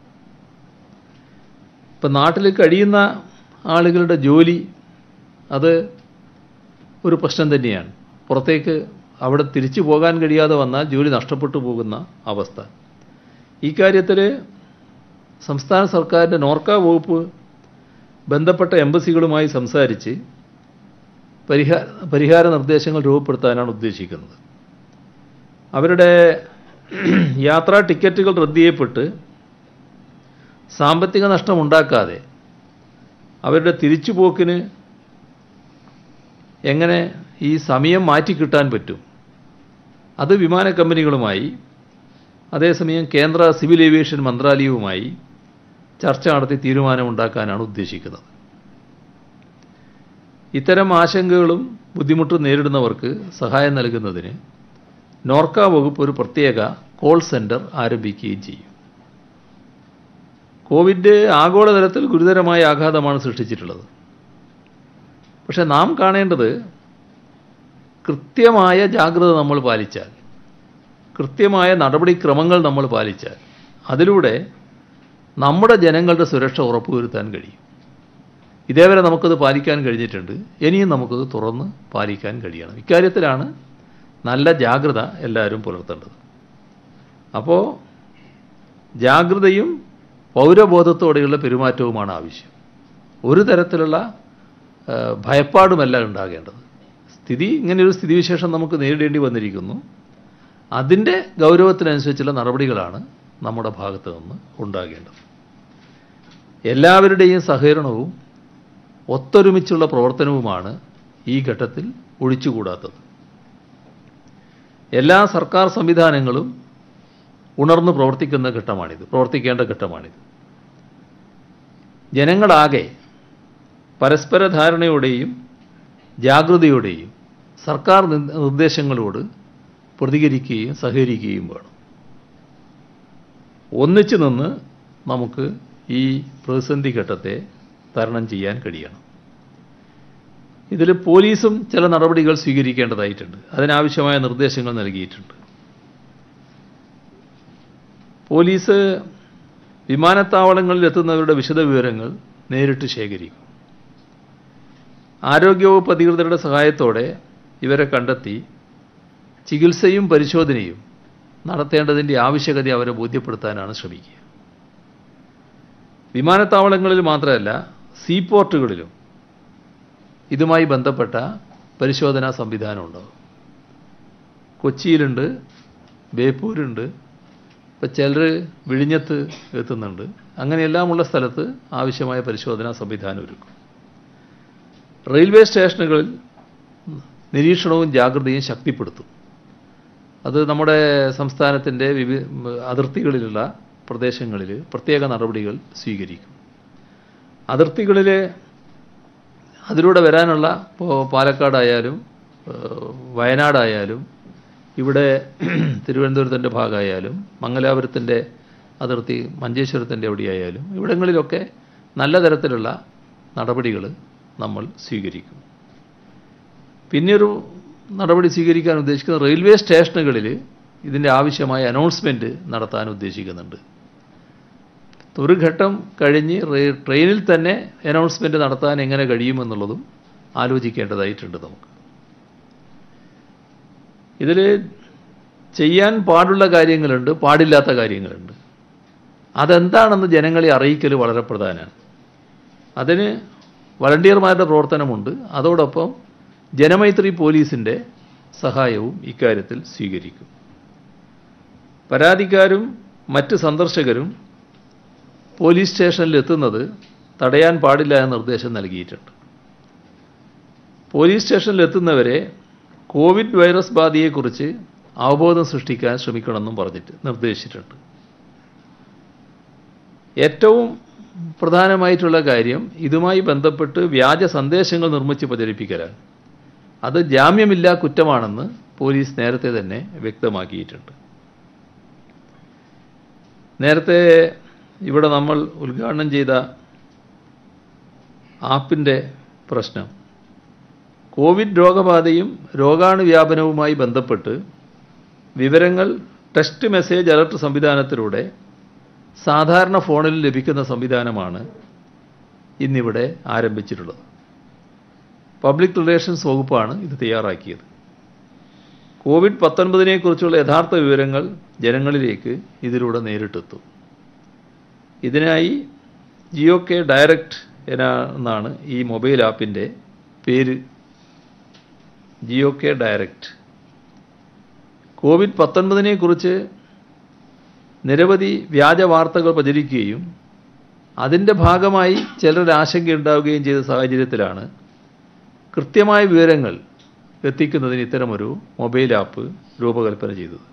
ഇപ്പം നാട്ടിൽ കഴിയുന്ന ആളുകളുടെ ജോലി അത് ഒരു പ്രശ്നം തന്നെയാണ് പുറത്തേക്ക് അവിടെ തിരിച്ചു പോകാൻ കഴിയാതെ വന്നാൽ ജോലി നഷ്ടപ്പെട്ടു പോകുന്ന അവസ്ഥ ഈ കാര്യത്തിൽ സംസ്ഥാന സർക്കാരിൻ്റെ നോർക്ക വകുപ്പ് ബന്ധപ്പെട്ട എംബസികളുമായി സംസാരിച്ച് പരിഹാര പരിഹാര നിർദ്ദേശങ്ങൾ രൂപപ്പെടുത്താനാണ് ഉദ്ദേശിക്കുന്നത് അവരുടെ യാത്രാ ടിക്കറ്റുകൾ റദ്ദ് ചെയ്യപ്പെട്ട് സാമ്പത്തിക നഷ്ടം ഉണ്ടാക്കാതെ അവരുടെ തിരിച്ചുപോക്കിന് എങ്ങനെ ഈ സമയം മാറ്റിക്കിട്ടാൻ പറ്റും അത് വിമാന കമ്പനികളുമായി അതേസമയം കേന്ദ്ര സിവിൽ ഏവിയേഷൻ മന്ത്രാലയവുമായി ചർച്ച നടത്തി തീരുമാനമുണ്ടാക്കാനാണ് ഉദ്ദേശിക്കുന്നത് ഇത്തരം ആശങ്കകളും ബുദ്ധിമുട്ടും നേരിടുന്നവർക്ക് സഹായം നൽകുന്നതിന് നോർക്ക വകുപ്പ് ഒരു പ്രത്യേക കോൾ സെൻറ്റർ ആരംഭിക്കുകയും ചെയ്യും കോവിഡ് ആഗോളതലത്തിൽ ഗുരുതരമായ ആഘാതമാണ് സൃഷ്ടിച്ചിട്ടുള്ളത് പക്ഷെ നാം കാണേണ്ടത് കൃത്യമായ ജാഗ്രത നമ്മൾ പാലിച്ചാൽ കൃത്യമായ നടപടിക്രമങ്ങൾ നമ്മൾ പാലിച്ചാൽ അതിലൂടെ നമ്മുടെ ജനങ്ങളുടെ സുരക്ഷ ഉറപ്പുവരുത്താൻ കഴിയും ഇതേവരെ നമുക്കത് പാലിക്കാൻ കഴിഞ്ഞിട്ടുണ്ട് ഇനിയും നമുക്കത് തുറന്ന് പാലിക്കാൻ കഴിയണം ഇക്കാര്യത്തിലാണ് നല്ല ജാഗ്രത എല്ലാവരും പുലർത്തേണ്ടത് അപ്പോൾ ജാഗ്രതയും പൗരബോധത്തോടെയുള്ള പെരുമാറ്റവുമാണ് ആവശ്യം ഒരു തരത്തിലുള്ള ആ, ഭയപ്പാടുമല്ല ഉണ്ടാകേണ്ടത് സ്ഥിതി ഇങ്ങനെയൊരു സ്ഥിതിവിശേഷം നമുക്ക് നേരിടേണ്ടി വന്നിരിക്കുന്നു അതിൻ്റെ ഗൗരവത്തിനനുസരിച്ചുള്ള നടപടികളാണ് നമ്മുടെ ഭാഗത്ത് നിന്ന് ഉണ്ടാകേണ്ടത് എല്ലാവരുടെയും സഹകരണവും ഒത്തൊരുമിച്ചുള്ള പ്രവർത്തനവുമാണ് ഈ ഘട്ടത്തിൽ ഒഴിച്ചുകൂടാത്തത് എല്ലാ സർക്കാർ സംവിധാനങ്ങളും ഉണർന്ന് പ്രവർത്തിക്കുന്ന ഘട്ടമാണിത് പ്രവർത്തിക്കേണ്ട ഘട്ടമാണിത് ജനങ്ങളാകെ പരസ്പര ധാരണയോടെയും ജാഗ്രതയോടെയും സർക്കാർ നിർ- നിർദ്ദേശങ്ങളോട് പ്രതികരിക്കുകയും സഹകരിക്കുകയും വേണം ഒന്നിച്ചു നിന്ന് നമുക്ക് ഈ പ്രതിസന്ധി ഘട്ടത്തെ തരണം ചെയ്യാൻ കഴിയണം ഇതിൽ പോലീസും ചില നടപടികൾ സ്വീകരിക്കേണ്ടതായിട്ടുണ്ട് അതിനാവശ്യമായ നിർദ്ദേശങ്ങൾ നൽകിയിട്ടുണ്ട് പോലീസ് വിമാനത്താവളങ്ങളിൽ എത്തുന്നവരുടെ വിശദവിവരങ്ങൾ നേരിട്ട് ശേഖരിക്കും ആരോഗ്യവകുപ്പ് അധികൃതരുടെ സഹായത്തോടെ ഇവരെ കണ്ടെത്തി ചികിത്സയും പരിശോധനയും നടത്തേണ്ടതിൻ്റെ ആവശ്യകത അവരെ ബോധ്യപ്പെടുത്താനാണ് ശ്രമിക്കുക വിമാനത്താവളങ്ങളിൽ മാത്രമല്ല സീപോർട്ടുകളിലും ഇതുമായി ബന്ധപ്പെട്ട പരിശോധനാ സംവിധാനം ഉണ്ടാകും കൊച്ചിയിലുണ്ട് ബേപ്പൂരുണ്ട് ഇപ്പം ചിലർ വിഴിഞ്ഞത്ത് എത്തുന്നുണ്ട് അങ്ങനെയെല്ലാമുള്ള സ്ഥലത്ത് ആവശ്യമായ പരിശോധനാ സംവിധാനം ഒരുക്കും റെയിൽവേ സ്റ്റേഷനുകളിൽ നിരീക്ഷണവും ജാഗ്രതയും ശക്തിപ്പെടുത്തും അത് നമ്മുടെ സംസ്ഥാനത്തിൻ്റെ വിവി അതിർത്തികളിലുള്ള പ്രദേശങ്ങളിൽ പ്രത്യേക നടപടികൾ സ്വീകരിക്കും അതിർത്തികളിൽ അതിലൂടെ വരാനുള്ള ഇപ്പോൾ പാലക്കാടായാലും ഏഹ്, വയനാടായാലും ഇവിടെ തിരുവനന്തപുരത്തിൻ്റെ ഭാഗമായാലും മംഗലാപുരത്തിൻ്റെ അതിർത്തി മഞ്ചേശ്വരത്തിൻ്റെ എവിടെയായാലും ഇവിടങ്ങളിലൊക്കെ നല്ല തരത്തിലുള്ള നടപടികൾ നമ്മൾ സ്വീകരിക്കും പിന്നെയൊരു നടപടി സ്വീകരിക്കാൻ ഉദ്ദേശിക്കുന്നത് റെയിൽവേ സ്റ്റേഷനുകളിൽ ഇതിൻ്റെ ആവശ്യമായ അനൗൺസ്മെൻറ്റ് നടത്താൻ ഉദ്ദേശിക്കുന്നുണ്ട് ഒരു ഘട്ടം കഴിഞ്ഞ് റേ- ട്രെയിനിൽ തന്നെ അനൗൺസ്മെൻറ്റ് നടത്താൻ എങ്ങനെ കഴിയുമെന്നുള്ളതും ആലോചിക്കേണ്ടതായിട്ടുണ്ട് നമുക്ക് ഇതിൽ ചെയ്യാൻ പാടുള്ള കാര്യങ്ങളുണ്ട് പാടില്ലാത്ത കാര്യങ്ങളുണ്ട് അതെന്താണെന്ന് ജനങ്ങളെ അറിയിക്കൽ വളരെ പ്രധാനമാണ് അതിന് വളണ്ടിയർമാരുടെ പ്രവർത്തനമുണ്ട് അതോടൊപ്പം ജനമൈത്രി പോലീസിൻ്റെ സഹായവും ഇക്കാര്യത്തിൽ സ്വീകരിക്കും പരാതിക്കാരും മറ്റ് സന്ദർശകരും പോലീസ് സ്റ്റേഷനിൽ എത്തുന്നത് തടയാൻ പാടില്ല എന്ന നിർദ്ദേശം നൽകിയിട്ടുണ്ട് പോലീസ് സ്റ്റേഷനിൽ എത്തുന്നവരെ കോവിഡ് വൈറസ് ബാധയെക്കുറിച്ച് അവബോധം സൃഷ്ടിക്കാൻ ശ്രമിക്കണമെന്നും പറഞ്ഞിട്ട് നിർദ്ദേശിച്ചിട്ടുണ്ട് ഏറ്റവും പ്രധാനമായിട്ടുള്ള കാര്യം ഇതുമായി ബന്ധപ്പെട്ട് വ്യാജ സന്ദേശങ്ങൾ നിർമ്മിച്ച് പ്രചരിപ്പിക്കലാണ് അത് ജാമ്യമില്ലാ കുറ്റമാണെന്ന് പോലീസ് നേരത്തെ തന്നെ വ്യക്തമാക്കിയിട്ടുണ്ട് നേരത്തെ ഇവിടെ നമ്മൾ ഉദ്ഘാടനം ചെയ്ത ആപ്പിൻ്റെ പ്രശ്നം കോവിഡ് രോഗബാധയും രോഗാണുവ്യാപനവുമായി ബന്ധപ്പെട്ട് വിവരങ്ങൾ ടെക്സ്റ്റ് മെസ്സേജ് അലർട്ട് സംവിധാനത്തിലൂടെ സാധാരണ ഫോണിൽ ലഭിക്കുന്ന സംവിധാനമാണ് ഇന്നിവിടെ ആരംഭിച്ചിട്ടുള്ളത് പബ്ലിക് റിലേഷൻസ് വകുപ്പാണ് ഇത് തയ്യാറാക്കിയത് കോവിഡ് പത്തൊൻപതിനെക്കുറിച്ചുള്ള യഥാർത്ഥ വിവരങ്ങൾ ജനങ്ങളിലേക്ക് ഇതിലൂടെ നേരിട്ടെത്തും ഇതിനായി ജിയോ കെ ഡയറക്റ്റ് എന്നാണ് ഈ മൊബൈൽ ആപ്പിൻ്റെ പേര് ജിയോ കെ ഡയറക്റ്റ് കോവിഡ് പത്തൊൻപതിനെക്കുറിച്ച് നിരവധി വ്യാജ വാർത്തകൾ പ്രചരിക്കുകയും അതിൻ്റെ ഭാഗമായി ചിലർ ആശങ്കയുണ്ടാവുകയും ചെയ്ത സാഹചര്യത്തിലാണ് കൃത്യമായ വിവരങ്ങൾ എത്തിക്കുന്നതിന് ഇത്തരമൊരു മൊബൈൽ ആപ്പ് രൂപകൽപ്പന ചെയ്തത്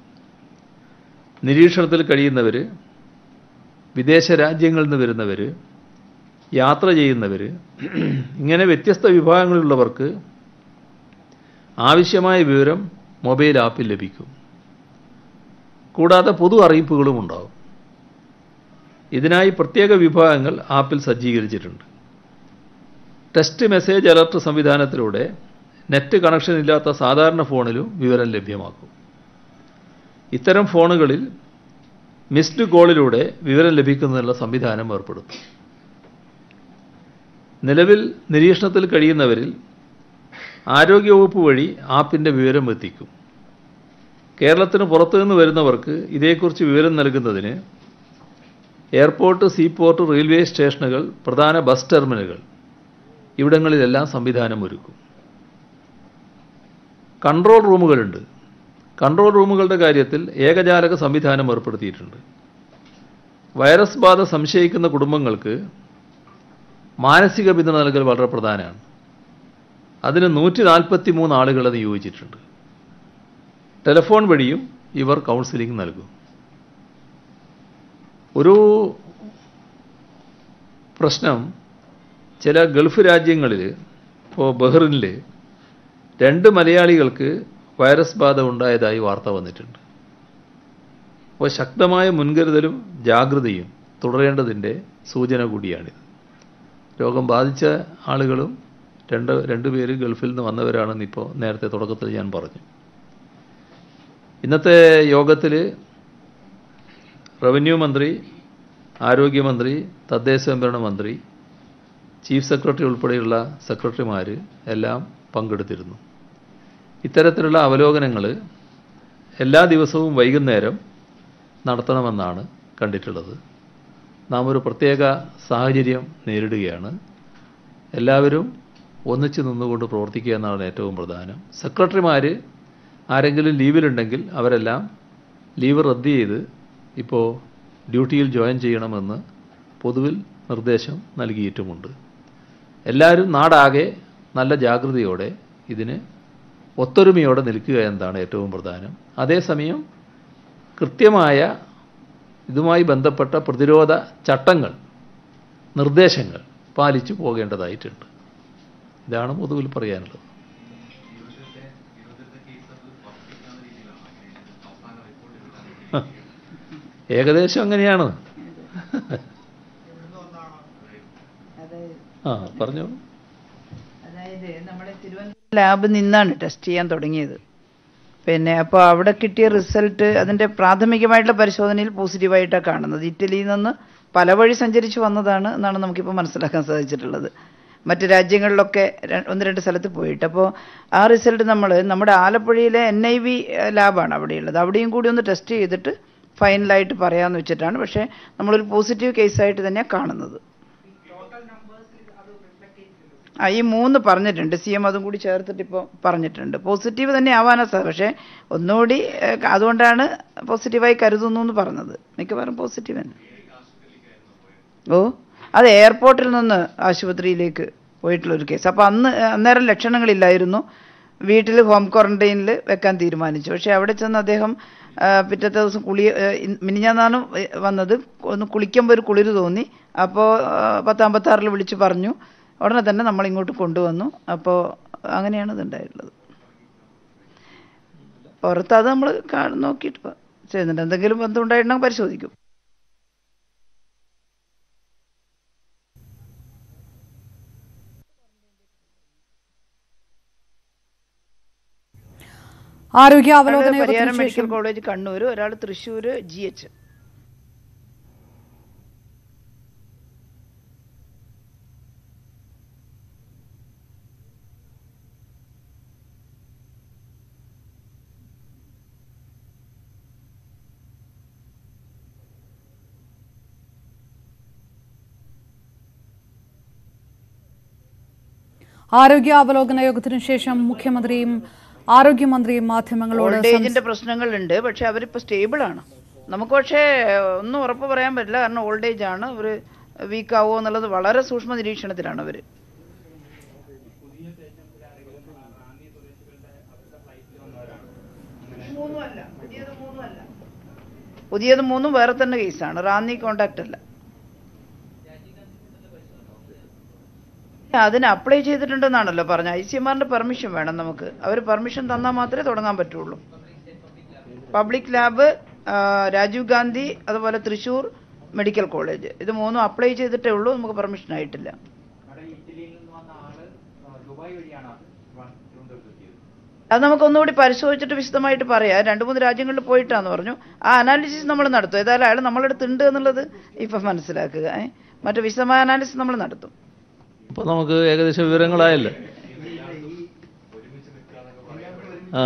നിരീക്ഷണത്തിൽ കഴിയുന്നവർ വിദേശ രാജ്യങ്ങളിൽ നിന്ന് വരുന്നവർ യാത്ര ചെയ്യുന്നവർ ഇങ്ങനെ വ്യത്യസ്ത വിഭാഗങ്ങളിലുള്ളവർക്ക് ആവശ്യമായ വിവരം മൊബൈൽ ആപ്പിൽ ലഭിക്കും കൂടാതെ പൊതു അറിയിപ്പുകളും ഉണ്ടാവും ഇതിനായി പ്രത്യേക വിഭാഗങ്ങൾ ആപ്പിൽ സജ്ജീകരിച്ചിട്ടുണ്ട് ടെസ്റ്റ് മെസ്സേജ് അലർട്ട് സംവിധാനത്തിലൂടെ നെറ്റ് കണക്ഷൻ ഇല്ലാത്ത സാധാരണ ഫോണിലും വിവരം ലഭ്യമാക്കും ഇത്തരം ഫോണുകളിൽ മിസ്ഡ് കോളിലൂടെ വിവരം ലഭിക്കുന്നതിനുള്ള സംവിധാനം ഏർപ്പെടുത്തും നിലവിൽ നിരീക്ഷണത്തിൽ കഴിയുന്നവരിൽ ആരോഗ്യവകുപ്പ് വഴി ആപ്പിൻ്റെ വിവരം എത്തിക്കും കേരളത്തിന് പുറത്തുനിന്ന് വരുന്നവർക്ക് ഇതേക്കുറിച്ച് വിവരം നൽകുന്നതിന് എയർപോർട്ട് സീപോർട്ട് റെയിൽവേ സ്റ്റേഷനുകൾ പ്രധാന ബസ് ടെർമിനലുകൾ ഇവിടങ്ങളിലെല്ലാം സംവിധാനം ഒരുക്കും കൺട്രോൾ റൂമുകളുണ്ട് കൺട്രോൾ റൂമുകളുടെ കാര്യത്തിൽ ഏകജാലക സംവിധാനം ഏർപ്പെടുത്തിയിട്ടുണ്ട് വൈറസ് ബാധ സംശയിക്കുന്ന കുടുംബങ്ങൾക്ക് മാനസിക പിന്തുണ നൽകൽ വളരെ പ്രധാനമാണ് അതിന് നൂറ്റി നാൽപ്പത്തി മൂന്ന് ആളുകളെ നിയോഗിച്ചിട്ടുണ്ട് ടെലിഫോൺ വഴിയും ഇവർ കൗൺസിലിംഗ് നൽകും ഒരു പ്രശ്നം ചില ഗൾഫ് രാജ്യങ്ങളിൽ ഇപ്പോൾ ബഹ്റിനിൽ രണ്ട് മലയാളികൾക്ക് വൈറസ് ബാധ ഉണ്ടായതായി വാർത്ത വന്നിട്ടുണ്ട് അപ്പോൾ ശക്തമായ മുൻകരുതലും ജാഗ്രതയും തുടരേണ്ടതിൻ്റെ സൂചന കൂടിയാണിത് രോഗം ബാധിച്ച ആളുകളും രണ്ട് രണ്ട് പേര് ഗൾഫിൽ നിന്ന് വന്നവരാണെന്ന് ഇപ്പോൾ നേരത്തെ തുടക്കത്തിൽ ഞാൻ പറഞ്ഞു ഇന്നത്തെ യോഗത്തിൽ റവന്യൂ മന്ത്രി ആരോഗ്യമന്ത്രി തദ്ദേശ സ്വയംഭരണ മന്ത്രി ചീഫ് സെക്രട്ടറി ഉൾപ്പെടെയുള്ള സെക്രട്ടറിമാർ എല്ലാം പങ്കെടുത്തിരുന്നു ഇത്തരത്തിലുള്ള അവലോകനങ്ങൾ എല്ലാ ദിവസവും വൈകുന്നേരം നടത്തണമെന്നാണ് കണ്ടിട്ടുള്ളത് നാം ഒരു പ്രത്യേക സാഹചര്യം നേരിടുകയാണ് എല്ലാവരും ഒന്നിച്ചു നിന്നുകൊണ്ട് പ്രവർത്തിക്കുക എന്നാണ് ഏറ്റവും പ്രധാനം സെക്രട്ടറിമാർ ആരെങ്കിലും ലീവിലുണ്ടെങ്കിൽ അവരെല്ലാം ലീവ് റദ്ദ് ചെയ്ത് ഇപ്പോൾ ഡ്യൂട്ടിയിൽ ജോയിൻ ചെയ്യണമെന്ന് പൊതുവിൽ നിർദ്ദേശം നൽകിയിട്ടുമുണ്ട് എല്ലാവരും നാടാകെ നല്ല ജാഗ്രതയോടെ ഇതിന് ഒത്തൊരുമയോടെ നിൽക്കുക എന്നതാണ് ഏറ്റവും പ്രധാനം അതേസമയം കൃത്യമായ ഇതുമായി ബന്ധപ്പെട്ട പ്രതിരോധ ചട്ടങ്ങൾ നിർദ്ദേശങ്ങൾ പാലിച്ചു പോകേണ്ടതായിട്ടുണ്ട് ഇതാണ് പൊതുവിൽ പറയാനുള്ളത് ഏകദേശം അങ്ങനെയാണ് ആ പറഞ്ഞു അതായത് നമ്മുടെ തിരുവനന്തപുരം ലാബിൽ നിന്നാണ് ടെസ്റ്റ് ചെയ്യാൻ തുടങ്ങിയത് പിന്നെ അപ്പോൾ അവിടെ കിട്ടിയ റിസൾട്ട് അതിൻ്റെ പ്രാഥമികമായിട്ടുള്ള പരിശോധനയിൽ പോസിറ്റീവായിട്ടാണ് കാണുന്നത് ഇറ്റലിയിൽ നിന്ന് പല വഴി സഞ്ചരിച്ച് വന്നതാണ് എന്നാണ് നമുക്കിപ്പോൾ മനസ്സിലാക്കാൻ സാധിച്ചിട്ടുള്ളത് മറ്റ് രാജ്യങ്ങളിലൊക്കെ ര- ഒന്ന് രണ്ട് സ്ഥലത്ത് പോയിട്ട് അപ്പോൾ ആ റിസൾട്ട് നമ്മൾ നമ്മുടെ ആലപ്പുഴയിലെ എൻ ഐ വി ലാബാണ് അവിടെയുള്ളത് അവിടെയും കൂടി ഒന്ന് ടെസ്റ്റ് ചെയ്തിട്ട് ഫൈനലായിട്ട് പറയാമെന്ന് വെച്ചിട്ടാണ് പക്ഷേ നമ്മളൊരു പോസിറ്റീവ് കേസായിട്ട് തന്നെയാണ് കാണുന്നത് ആ ഈ മൂന്ന് പറഞ്ഞിട്ടുണ്ട് സി എം അതും കൂടി ചേർത്തിട്ട് ഇപ്പോൾ പറഞ്ഞിട്ടുണ്ട് പോസിറ്റീവ് തന്നെ ആവാനാ സാർ പക്ഷേ ഒന്നുകൂടി ഏഹ്, അതുകൊണ്ടാണ് പോസിറ്റീവായി കരുതുന്നു എന്ന് പറഞ്ഞത് മിക്കവാറും പോസിറ്റീവ് തന്നെ ഓ അത് എയർപോർട്ടിൽ നിന്ന് ആശുപത്രിയിലേക്ക് പോയിട്ടുള്ള ഒരു കേസ് അപ്പോൾ അന്ന് അന്നേരം ലക്ഷണങ്ങളില്ലായിരുന്നു വീട്ടിൽ ഹോം ക്വാറന്റൈനിൽ വെക്കാൻ തീരുമാനിച്ചു പക്ഷേ അവിടെ ചെന്ന് അദ്ദേഹം ആ, പിറ്റത്തെ ദിവസം കുളി ആ, ഇൻ- മിനിഞ്ഞാന്നാണ് വന്നത് ഒന്ന് കുളിക്കുമ്പോൾ ഒരു കുളിര് തോന്നി അപ്പോൾ പത്തമ്പത്താറിൽ വിളിച്ച് പറഞ്ഞു ഉടനെ തന്നെ നമ്മൾ ഇങ്ങോട്ട് കൊണ്ടുവന്നു അപ്പോൾ അങ്ങനെയാണ് ഇതുണ്ടായിട്ടുള്ളത് പുറത്ത് അത് നമ്മൾ നോക്കിയിട്ട് പ- ചെയ്യുന്നുണ്ട് എന്തെങ്കിലും ബന്ധം ഉണ്ടായിട്ടുണ്ടെങ്കിൽ പരിശോധിക്കും ആരോഗ്യ ഒരാള് അവലോകന പരിയാരം യോഗത്തിന് മെഡിക്കൽ ശേഷം കോളേജ് കണ്ണൂർ ഒരാൾ തൃശ്ശൂർ ജി എച്ച് ആരോഗ്യ അവലോകന യോഗത്തിന് ശേഷം മുഖ്യമന്ത്രിയും ആരോഗ്യമന്ത്രിയും മാധ്യമങ്ങളോട് ഓൾഡ് ഏജിന്റെ പ്രശ്നങ്ങളുണ്ട് പക്ഷെ അവരിപ്പോൾ സ്റ്റേബിൾ ആണ് നമുക്ക് പക്ഷേ ഒന്നും ഉറപ്പ് പറയാൻ പറ്റില്ല കാരണം ഓൾഡ് ഏജ് ആണ് അവർ വീക്ക് ആവുമോ എന്നുള്ളത് വളരെ സൂക്ഷ്മ നിരീക്ഷണത്തിലാണ് അവർ പുതിയത് മൂന്നും വേറെ തന്നെ കേസാണ് റാന്നി കോണ്ടാക്ട് അല്ല അതിന് അപ്ലൈ ചെയ്തിട്ടുണ്ടെന്നാണല്ലോ പറഞ്ഞത് ഐ സി എം ആറിന്റെ പെർമിഷൻ വേണം നമുക്ക് അവർ പെർമിഷൻ തന്നാൽ മാത്രമേ തുടങ്ങാൻ പറ്റുള്ളൂ പബ്ലിക് ലാബ് രാജീവ് ഗാന്ധി അതുപോലെ തൃശൂർ മെഡിക്കൽ കോളേജ് ഇത് മൂന്നും അപ്ലൈ ചെയ്തിട്ടേ ഉള്ളൂ നമുക്ക് പെർമിഷൻ ആയിട്ടില്ല അത് നമുക്ക് ഒന്നുകൂടി പരിശോധിച്ചിട്ട് വിശദമായിട്ട് പറയാം രണ്ട് മൂന്ന് രാജ്യങ്ങളിൽ പോയിട്ടാന്ന് പറഞ്ഞു ആ അനാലിസിസ് നമ്മൾ നടത്തും ഏതായാലും അയാൾ നമ്മളടുത്ത് ഉണ്ട് എന്നുള്ളത് ഇപ്പം മനസ്സിലാക്കുക ഏ മറ്റു വിശദമായ അനാലിസിസ് നമ്മൾ നടത്തും അപ്പോൾ നമുക്ക് ഏകദേശം വിവരങ്ങളായല്ലോ ആ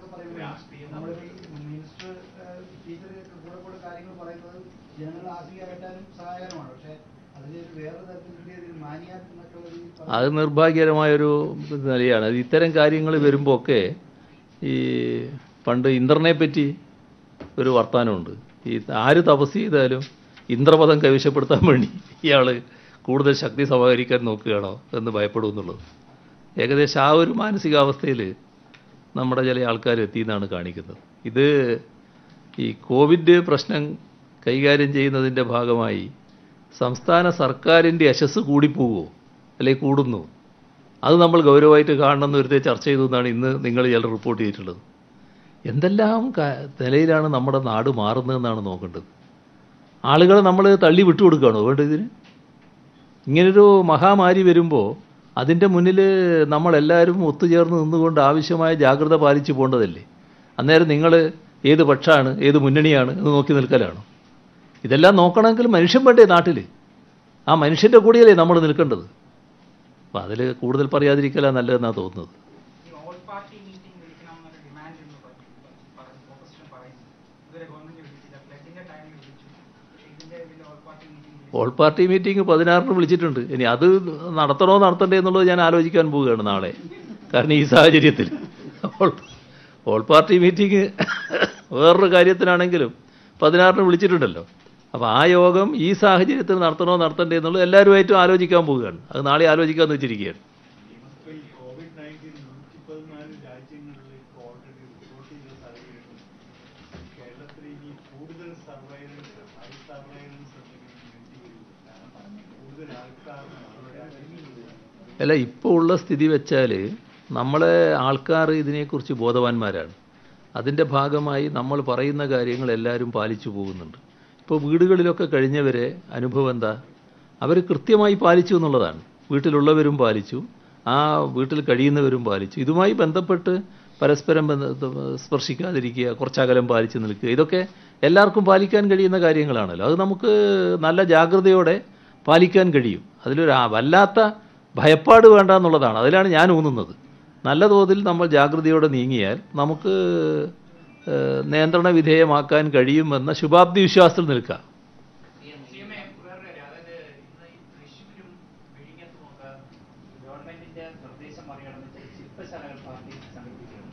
അത് നിർഭാഗ്യകരമായൊരു നിലയാണ് അത് ഇത്തരം കാര്യങ്ങൾ വരുമ്പോൾ ഒക്കെ ഈ പണ്ട് ഇന്ദ്രനെ പറ്റി ഒരു വർത്തമാനമുണ്ട് ഈ ആര് തപസ് ചെയ്താലും ഇന്ദ്രപദം കൈവശപ്പെടുത്താൻ വേണ്ടി ഇയാൾ കൂടുതൽ ശക്തി സമാഹരിക്കാൻ നോക്കുകയാണോ എന്ന് ഭയപ്പെടുമെന്നുള്ളത് ഏകദേശം ആ ഒരു മാനസികാവസ്ഥയിൽ നമ്മുടെ ചില ആൾക്കാർ എത്തിയെന്നാണ് കാണിക്കുന്നത് ഇത് ഈ കോവിഡ് പ്രശ്നം കൈകാര്യം ചെയ്യുന്നതിൻ്റെ ഭാഗമായി സംസ്ഥാന സർക്കാരിൻ്റെ യശസ് കൂടിപ്പോകുമോ അല്ലെങ്കിൽ കൂടുന്നു അത് നമ്മൾ ഗൗരവമായിട്ട് കാണണമെന്ന് ഒരുത്തെ ചർച്ച ചെയ്തു എന്നാണ് ഇന്ന് നിങ്ങൾ ചിലർ റിപ്പോർട്ട് ചെയ്തിട്ടുള്ളത് എന്തെല്ലാം ക- നിലയിലാണ് നമ്മുടെ നാട് മാറുന്നതെന്നാണ് നോക്കേണ്ടത് ആളുകളെ നമ്മൾ തള്ളി വിട്ടുകൊടുക്കുകയാണോ വേണ്ടത് ഇതിന് ഇങ്ങനൊരു മഹാമാരി വരുമ്പോൾ അതിൻ്റെ മുന്നിൽ നമ്മളെല്ലാവരും ഒത്തുചേർന്ന് നിന്നുകൊണ്ട് ആവശ്യമായ ജാഗ്രത പാലിച്ചു പോകേണ്ടതല്ലേ അന്നേരം നിങ്ങൾ ഏത് പക്ഷമാണ് ഏത് മുന്നണിയാണ് എന്ന് നോക്കി നിൽക്കലാണോ ഇതെല്ലാം നോക്കണമെങ്കിൽ മനുഷ്യൻ വേണ്ടേ നാട്ടിൽ ആ മനുഷ്യൻ്റെ കൂടെയല്ലേ നമ്മൾ നിൽക്കേണ്ടത് അപ്പം അതിൽ കൂടുതൽ പറയാതിരിക്കലാണ് നല്ലതെന്നാണ് തോന്നുന്നത് ഈ ഓൾ പാർട്ടി മീറ്റിംഗ് വിളിക്കണം എന്നൊരു ഡിമാൻഡ് എന്ന് പറഞ്ഞു ഓപ്പോസിഷൻ പറയുന്നു ഇതുവരെ ഗവൺമെന്റ് വിളിച്ചില്ല ഫ്ലഡിന്റെ ടൈമിൽ വിളിച്ചു പക്ഷേ ഇതിന്റെ ഇതിന്റെ all party meeting all party meeting പതിനാറിന് വിളിച്ചിട്ടുണ്ട് ഇനി അത് നടത്തണോ നടത്തണ്ടേ എന്നുള്ളത് ഞാൻ ആലോചിക്കാൻ പോവുകയാണ് നാളെ കാരണം ഈ സാഹചര്യത്തിൽ അപ്പോൾ ഓൾ പാർട്ടി മീറ്റിംഗ് വേറൊരു കാര്യത്തിനാണെങ്കിലും പതിനാറിന് വിളിച്ചിട്ടുണ്ടല്ലോ അപ്പോൾ ആ യോഗം ഈ സാഹചര്യത്തിൽ നടത്തണോ നടത്തണ്ടേ എന്നുള്ളത് എല്ലാവരുമായിട്ടും ആലോചിക്കാൻ പോവുകയാണ് അത് നാളെ ആലോചിക്കാമെന്ന് വെച്ചിരിക്കുകയാണ് കോവിഡ് നയൻറ്റീൻ നൂറ്റി പതിനാല് രാജ്യങ്ങളിൽ ഇപ്പോൾ ഓൾറെഡി റിപ്പോർട്ട് ചെയ്ത സാഹചര്യത്തിൽ കേരളത്തിൽ ഇനി കൂടുതൽ സർവൈലൻസ് ഹൈ സർവൈലൻസ് കൂടുതൽ ആൾക്കാർ അല്ല ഇപ്പോൾ ഉള്ള സ്ഥിതി വെച്ചാൽ നമ്മളെ ആൾക്കാർ ഇതിനെക്കുറിച്ച് ബോധവാന്മാരാണ് അതിൻ്റെ ഭാഗമായി നമ്മൾ പറയുന്ന കാര്യങ്ങൾ എല്ലാവരും പാലിച്ചു പോകുന്നുണ്ട് ഇപ്പോൾ വീടുകളിലൊക്കെ കഴിഞ്ഞവരെ അനുഭവം എന്താ അവർ കൃത്യമായി പാലിച്ചു എന്നുള്ളതാണ് വീട്ടിലുള്ളവരും പാലിച്ചു ആ വീട്ടിൽ കഴിയുന്നവരും പാലിച്ചു ഇതുമായി ബന്ധപ്പെട്ട് പരസ്പരം ബന്ധ സ്പർശിക്കാതിരിക്കുക കുറച്ചകലം പാലിച്ച് നിൽക്കുക ഇതൊക്കെ എല്ലാവർക്കും പാലിക്കാൻ കഴിയുന്ന കാര്യങ്ങളാണല്ലോ അത് നമുക്ക് നല്ല ജാഗ്രതയോടെ പാലിക്കാൻ കഴിയും അതിലൊരു ആ- വല്ലാത്ത ഭയപ്പാട് വേണ്ട എന്നുള്ളതാണ് അതിലാണ് ഞാൻ ഊന്നുന്നത് നല്ല തോതിൽ നമ്മൾ ജാഗ്രതയോടെ നീങ്ങിയാൽ നമുക്ക് ഏഹ്, നിയന്ത്രണ വിധേയമാക്കാൻ കഴിയുമെന്ന ശുഭാപ്തി വിശ്വാസത്തിൽ നിൽക്കാം സിഎംഎ വേറൊരു കാര്യം അതായത് ഇന്ന് ഈ തൃശ്ശൂരും വിഴിഞ്ഞത്തും ഒക്കെ ഗവൺമെന്റിന്റെ നിർദ്ദേശം മറികടന്ന് ശില്പശാലകൾ പാർട്ടി സംഘടിപ്പിക്കുന്നു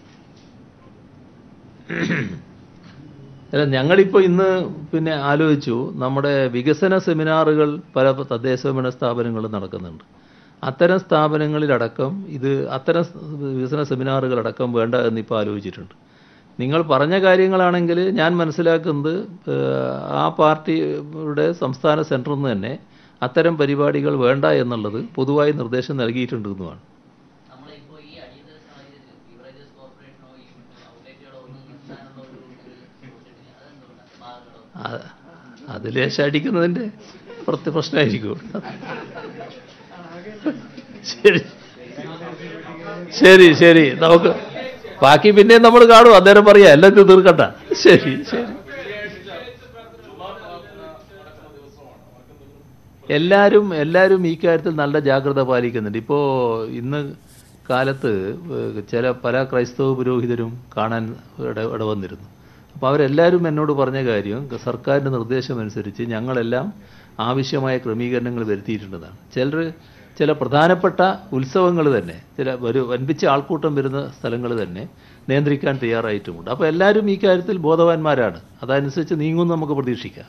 അല്ല ഞങ്ങളിപ്പോൾ ഇന്ന് പിന്നെ ആലോചിച്ചു നമ്മുടെ വികസന സെമിനാറുകൾ പല തദ്ദേശ ഭരണ സ്ഥാപനങ്ങളും നടക്കുന്നുണ്ട് അത്തരം സ്ഥാപനങ്ങളിലടക്കം ഇത് അത്തരം വികസന സെമിനാറുകളടക്കം വേണ്ട എന്നിപ്പോൾ ആലോചിച്ചിട്ടുണ്ട് നിങ്ങൾ പറഞ്ഞ കാര്യങ്ങളാണെങ്കിൽ ഞാൻ മനസ്സിലാക്കുന്നത് ഏഹ്, ആ പാർട്ടിയുടെ സംസ്ഥാന സെൻറ്ററിൽ നിന്ന് തന്നെ അത്തരം പരിപാടികൾ വേണ്ട എന്നുള്ളത് പൊതുവായി നിർദ്ദേശം നൽകിയിട്ടുണ്ടെന്നുമാണ് നമ്മളിപ്പോ ഈ അടിയന്തര സാഹചര്യത്തിൽ ബിവറേജസ് കോർപ്പറേഷനോ ഈ ഔട്ട്ലെറ്റുകളോ ഒന്നും നിർത്താനുള്ള ഒരു ഇത് കൊടുത്തിട്ടില്ല അതെന്തുകൊണ്ടാണ് ബാറുകളോ അതിൽ അടിക്കുന്നതിൻ്റെ പ്രത്യേക പ്രശ്നമായിരിക്കും ശരി ശരി ശരി നമുക്ക് ബാക്കി പിന്നെ നമ്മൾ കാണും അന്നേരം പറയാം എല്ലാം ഇത് തീർക്കണ്ട ശരി ശരി എല്ലാവരും എല്ലാവരും ഈ കാര്യത്തിൽ നല്ല ജാഗ്രത പാലിക്കുന്നുണ്ട് ഇപ്പോൾ ഇന്ന് കാലത്ത് ഏഹ്, ചില പല ക്രൈസ്തവ പുരോഹിതരും കാണാൻ ഇട ഇടവന്നിരുന്നു അപ്പോൾ അവരെല്ലാവരും എന്നോട് പറഞ്ഞ കാര്യം സർക്കാരിൻ്റെ നിർദ്ദേശമനുസരിച്ച് ഞങ്ങളെല്ലാം ആവശ്യമായ ക്രമീകരണങ്ങൾ വരുത്തിയിട്ടുണ്ടെന്നാണ് ചിലർ ചില പ്രധാനപ്പെട്ട ഉത്സവങ്ങൾ തന്നെ ചില ഒരു വൻപിച്ച ആൾക്കൂട്ടം വരുന്ന സ്ഥലങ്ങൾ തന്നെ നിയന്ത്രിക്കാൻ തയ്യാറായിട്ടുമുണ്ട് അപ്പോൾ എല്ലാവരും ഈ കാര്യത്തിൽ ബോധവാന്മാരാണ് അതനുസരിച്ച് നീങ്ങുമെന്ന് നമുക്ക് പ്രതീക്ഷിക്കാം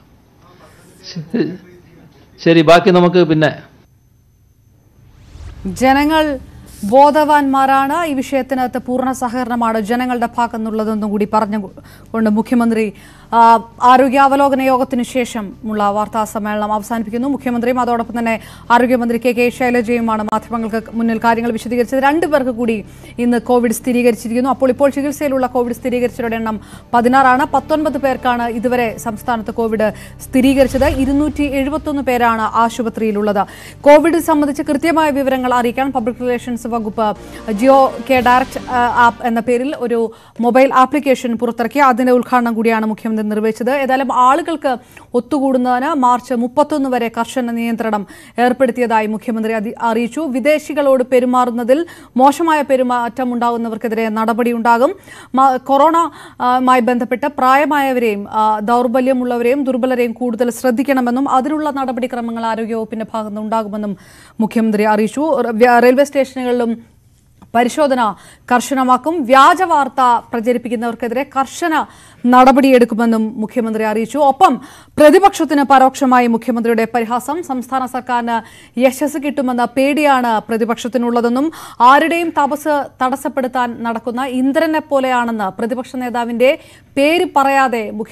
ശരി ബാക്കി നമുക്ക് പിന്നെ ജനങ്ങൾ ബോധവാന്മാരാണ് ഈ വിഷയത്തിനകത്ത് പൂർണ്ണ സഹകരണമാണ് ജനങ്ങളുടെ ഭാഗത്തു നിന്നുള്ളതെന്നും കൂടി പറഞ്ഞു കൊണ്ട് മുഖ്യമന്ത്രി ആ, ആരോഗ്യാവലോകന യോഗത്തിനു ശേഷമുള്ള വാർത്താ സമ്മേളനം അവസാനിപ്പിക്കുന്നു മുഖ്യമന്ത്രിയും അതോടൊപ്പം തന്നെ ആരോഗ്യമന്ത്രി കെ കെ ശൈലജയുമാണ് മാധ്യമങ്ങൾക്ക് മുന്നിൽ കാര്യങ്ങൾ വിശദീകരിച്ചത് രണ്ടുപേർക്ക് കൂടി ഇന്ന് കോവിഡ് സ്ഥിരീകരിച്ചിരിക്കുന്നു അപ്പോൾ ഇപ്പോൾ ചികിത്സയിലുള്ള കോവിഡ് സ്ഥിരീകരിച്ചവരുടെ എണ്ണം പതിനാറാണ് പത്തൊൻപത് പേർക്കാണ് ഇതുവരെ സംസ്ഥാനത്ത് കോവിഡ് സ്ഥിരീകരിച്ചത് ഇരുന്നൂറ്റി എഴുപത്തൊന്ന് പേരാണ് ആശുപത്രിയിലുള്ളത് കോവിഡ് സംബന്ധിച്ച് കൃത്യമായ വിവരങ്ങൾ അറിയിക്കാൻ പബ്ലിക് റിലേഷൻസ് വകുപ്പ് ജിയോ കെ ഡയറക്ട് ആ, ആപ്പ് എന്ന പേരിൽ ഒരു മൊബൈൽ ആപ്ലിക്കേഷൻ പുറത്തിറക്കി അതിന്റെ ഉദ്ഘാടനം കൂടിയാണ് മുഖ്യമന്ത്രി നിർവഹിച്ചത് ഏതായാലും ആളുകൾക്ക് ഒത്തുകൂടുന്നതിന് മാർച്ച് മുപ്പത്തൊന്ന് വരെ കർശന നിയന്ത്രണം ഏർപ്പെടുത്തിയതായി മുഖ്യമന്ത്രി അതി- അറിയിച്ചു വിദേശികളോട് പെരുമാറുന്നതിൽ മോശമായ പെരുമാറ്റം ഉണ്ടാകുന്നവർക്കെതിരെ നടപടിയുണ്ടാകും മ- കൊറോണ ആ, മായി ബന്ധപ്പെട്ട് പ്രായമായവരെയും ആ, ദൗർബല്യമുള്ളവരെയും ദുർബലരെയും കൂടുതൽ ശ്രദ്ധിക്കണമെന്നും അതിനുള്ള നടപടിക്രമങ്ങൾ ആരോഗ്യവകുപ്പിന്റെ ഭാഗത്തുനിന്ന് ഉണ്ടാകുമെന്നും മുഖ്യമന്ത്രി അറിയിച്ചു റ- റെയിൽവേ സ്റ്റേഷനുകളിലും പരിശോധന കർശനമാക്കും വ്യാജ വാർത്ത പ്രചരിപ്പിക്കുന്നവർക്കെതിരെ കർശന നടപടിയെടുക്കുമെന്നും മുഖ്യമന്ത്രി അറിയിച്ചു ഒപ്പം പ്രതിപക്ഷത്തിന് പരോക്ഷമായി മുഖ്യമന്ത്രിയുടെ പരിഹാസം സംസ്ഥാന സർക്കാരിന് യശസ് കിട്ടുമെന്ന പേടിയാണ് പ്രതിപക്ഷത്തിനുള്ളതെന്നും ആരുടെയും തപസ് തടസ്സപ്പെടുത്താൻ നടക്കുന്ന ഇന്ദ്രനെ പോലെയാണെന്ന് പ്രതിപക്ഷ നേതാവിന്റെ പേര് പറയാതെ മുഖ്യ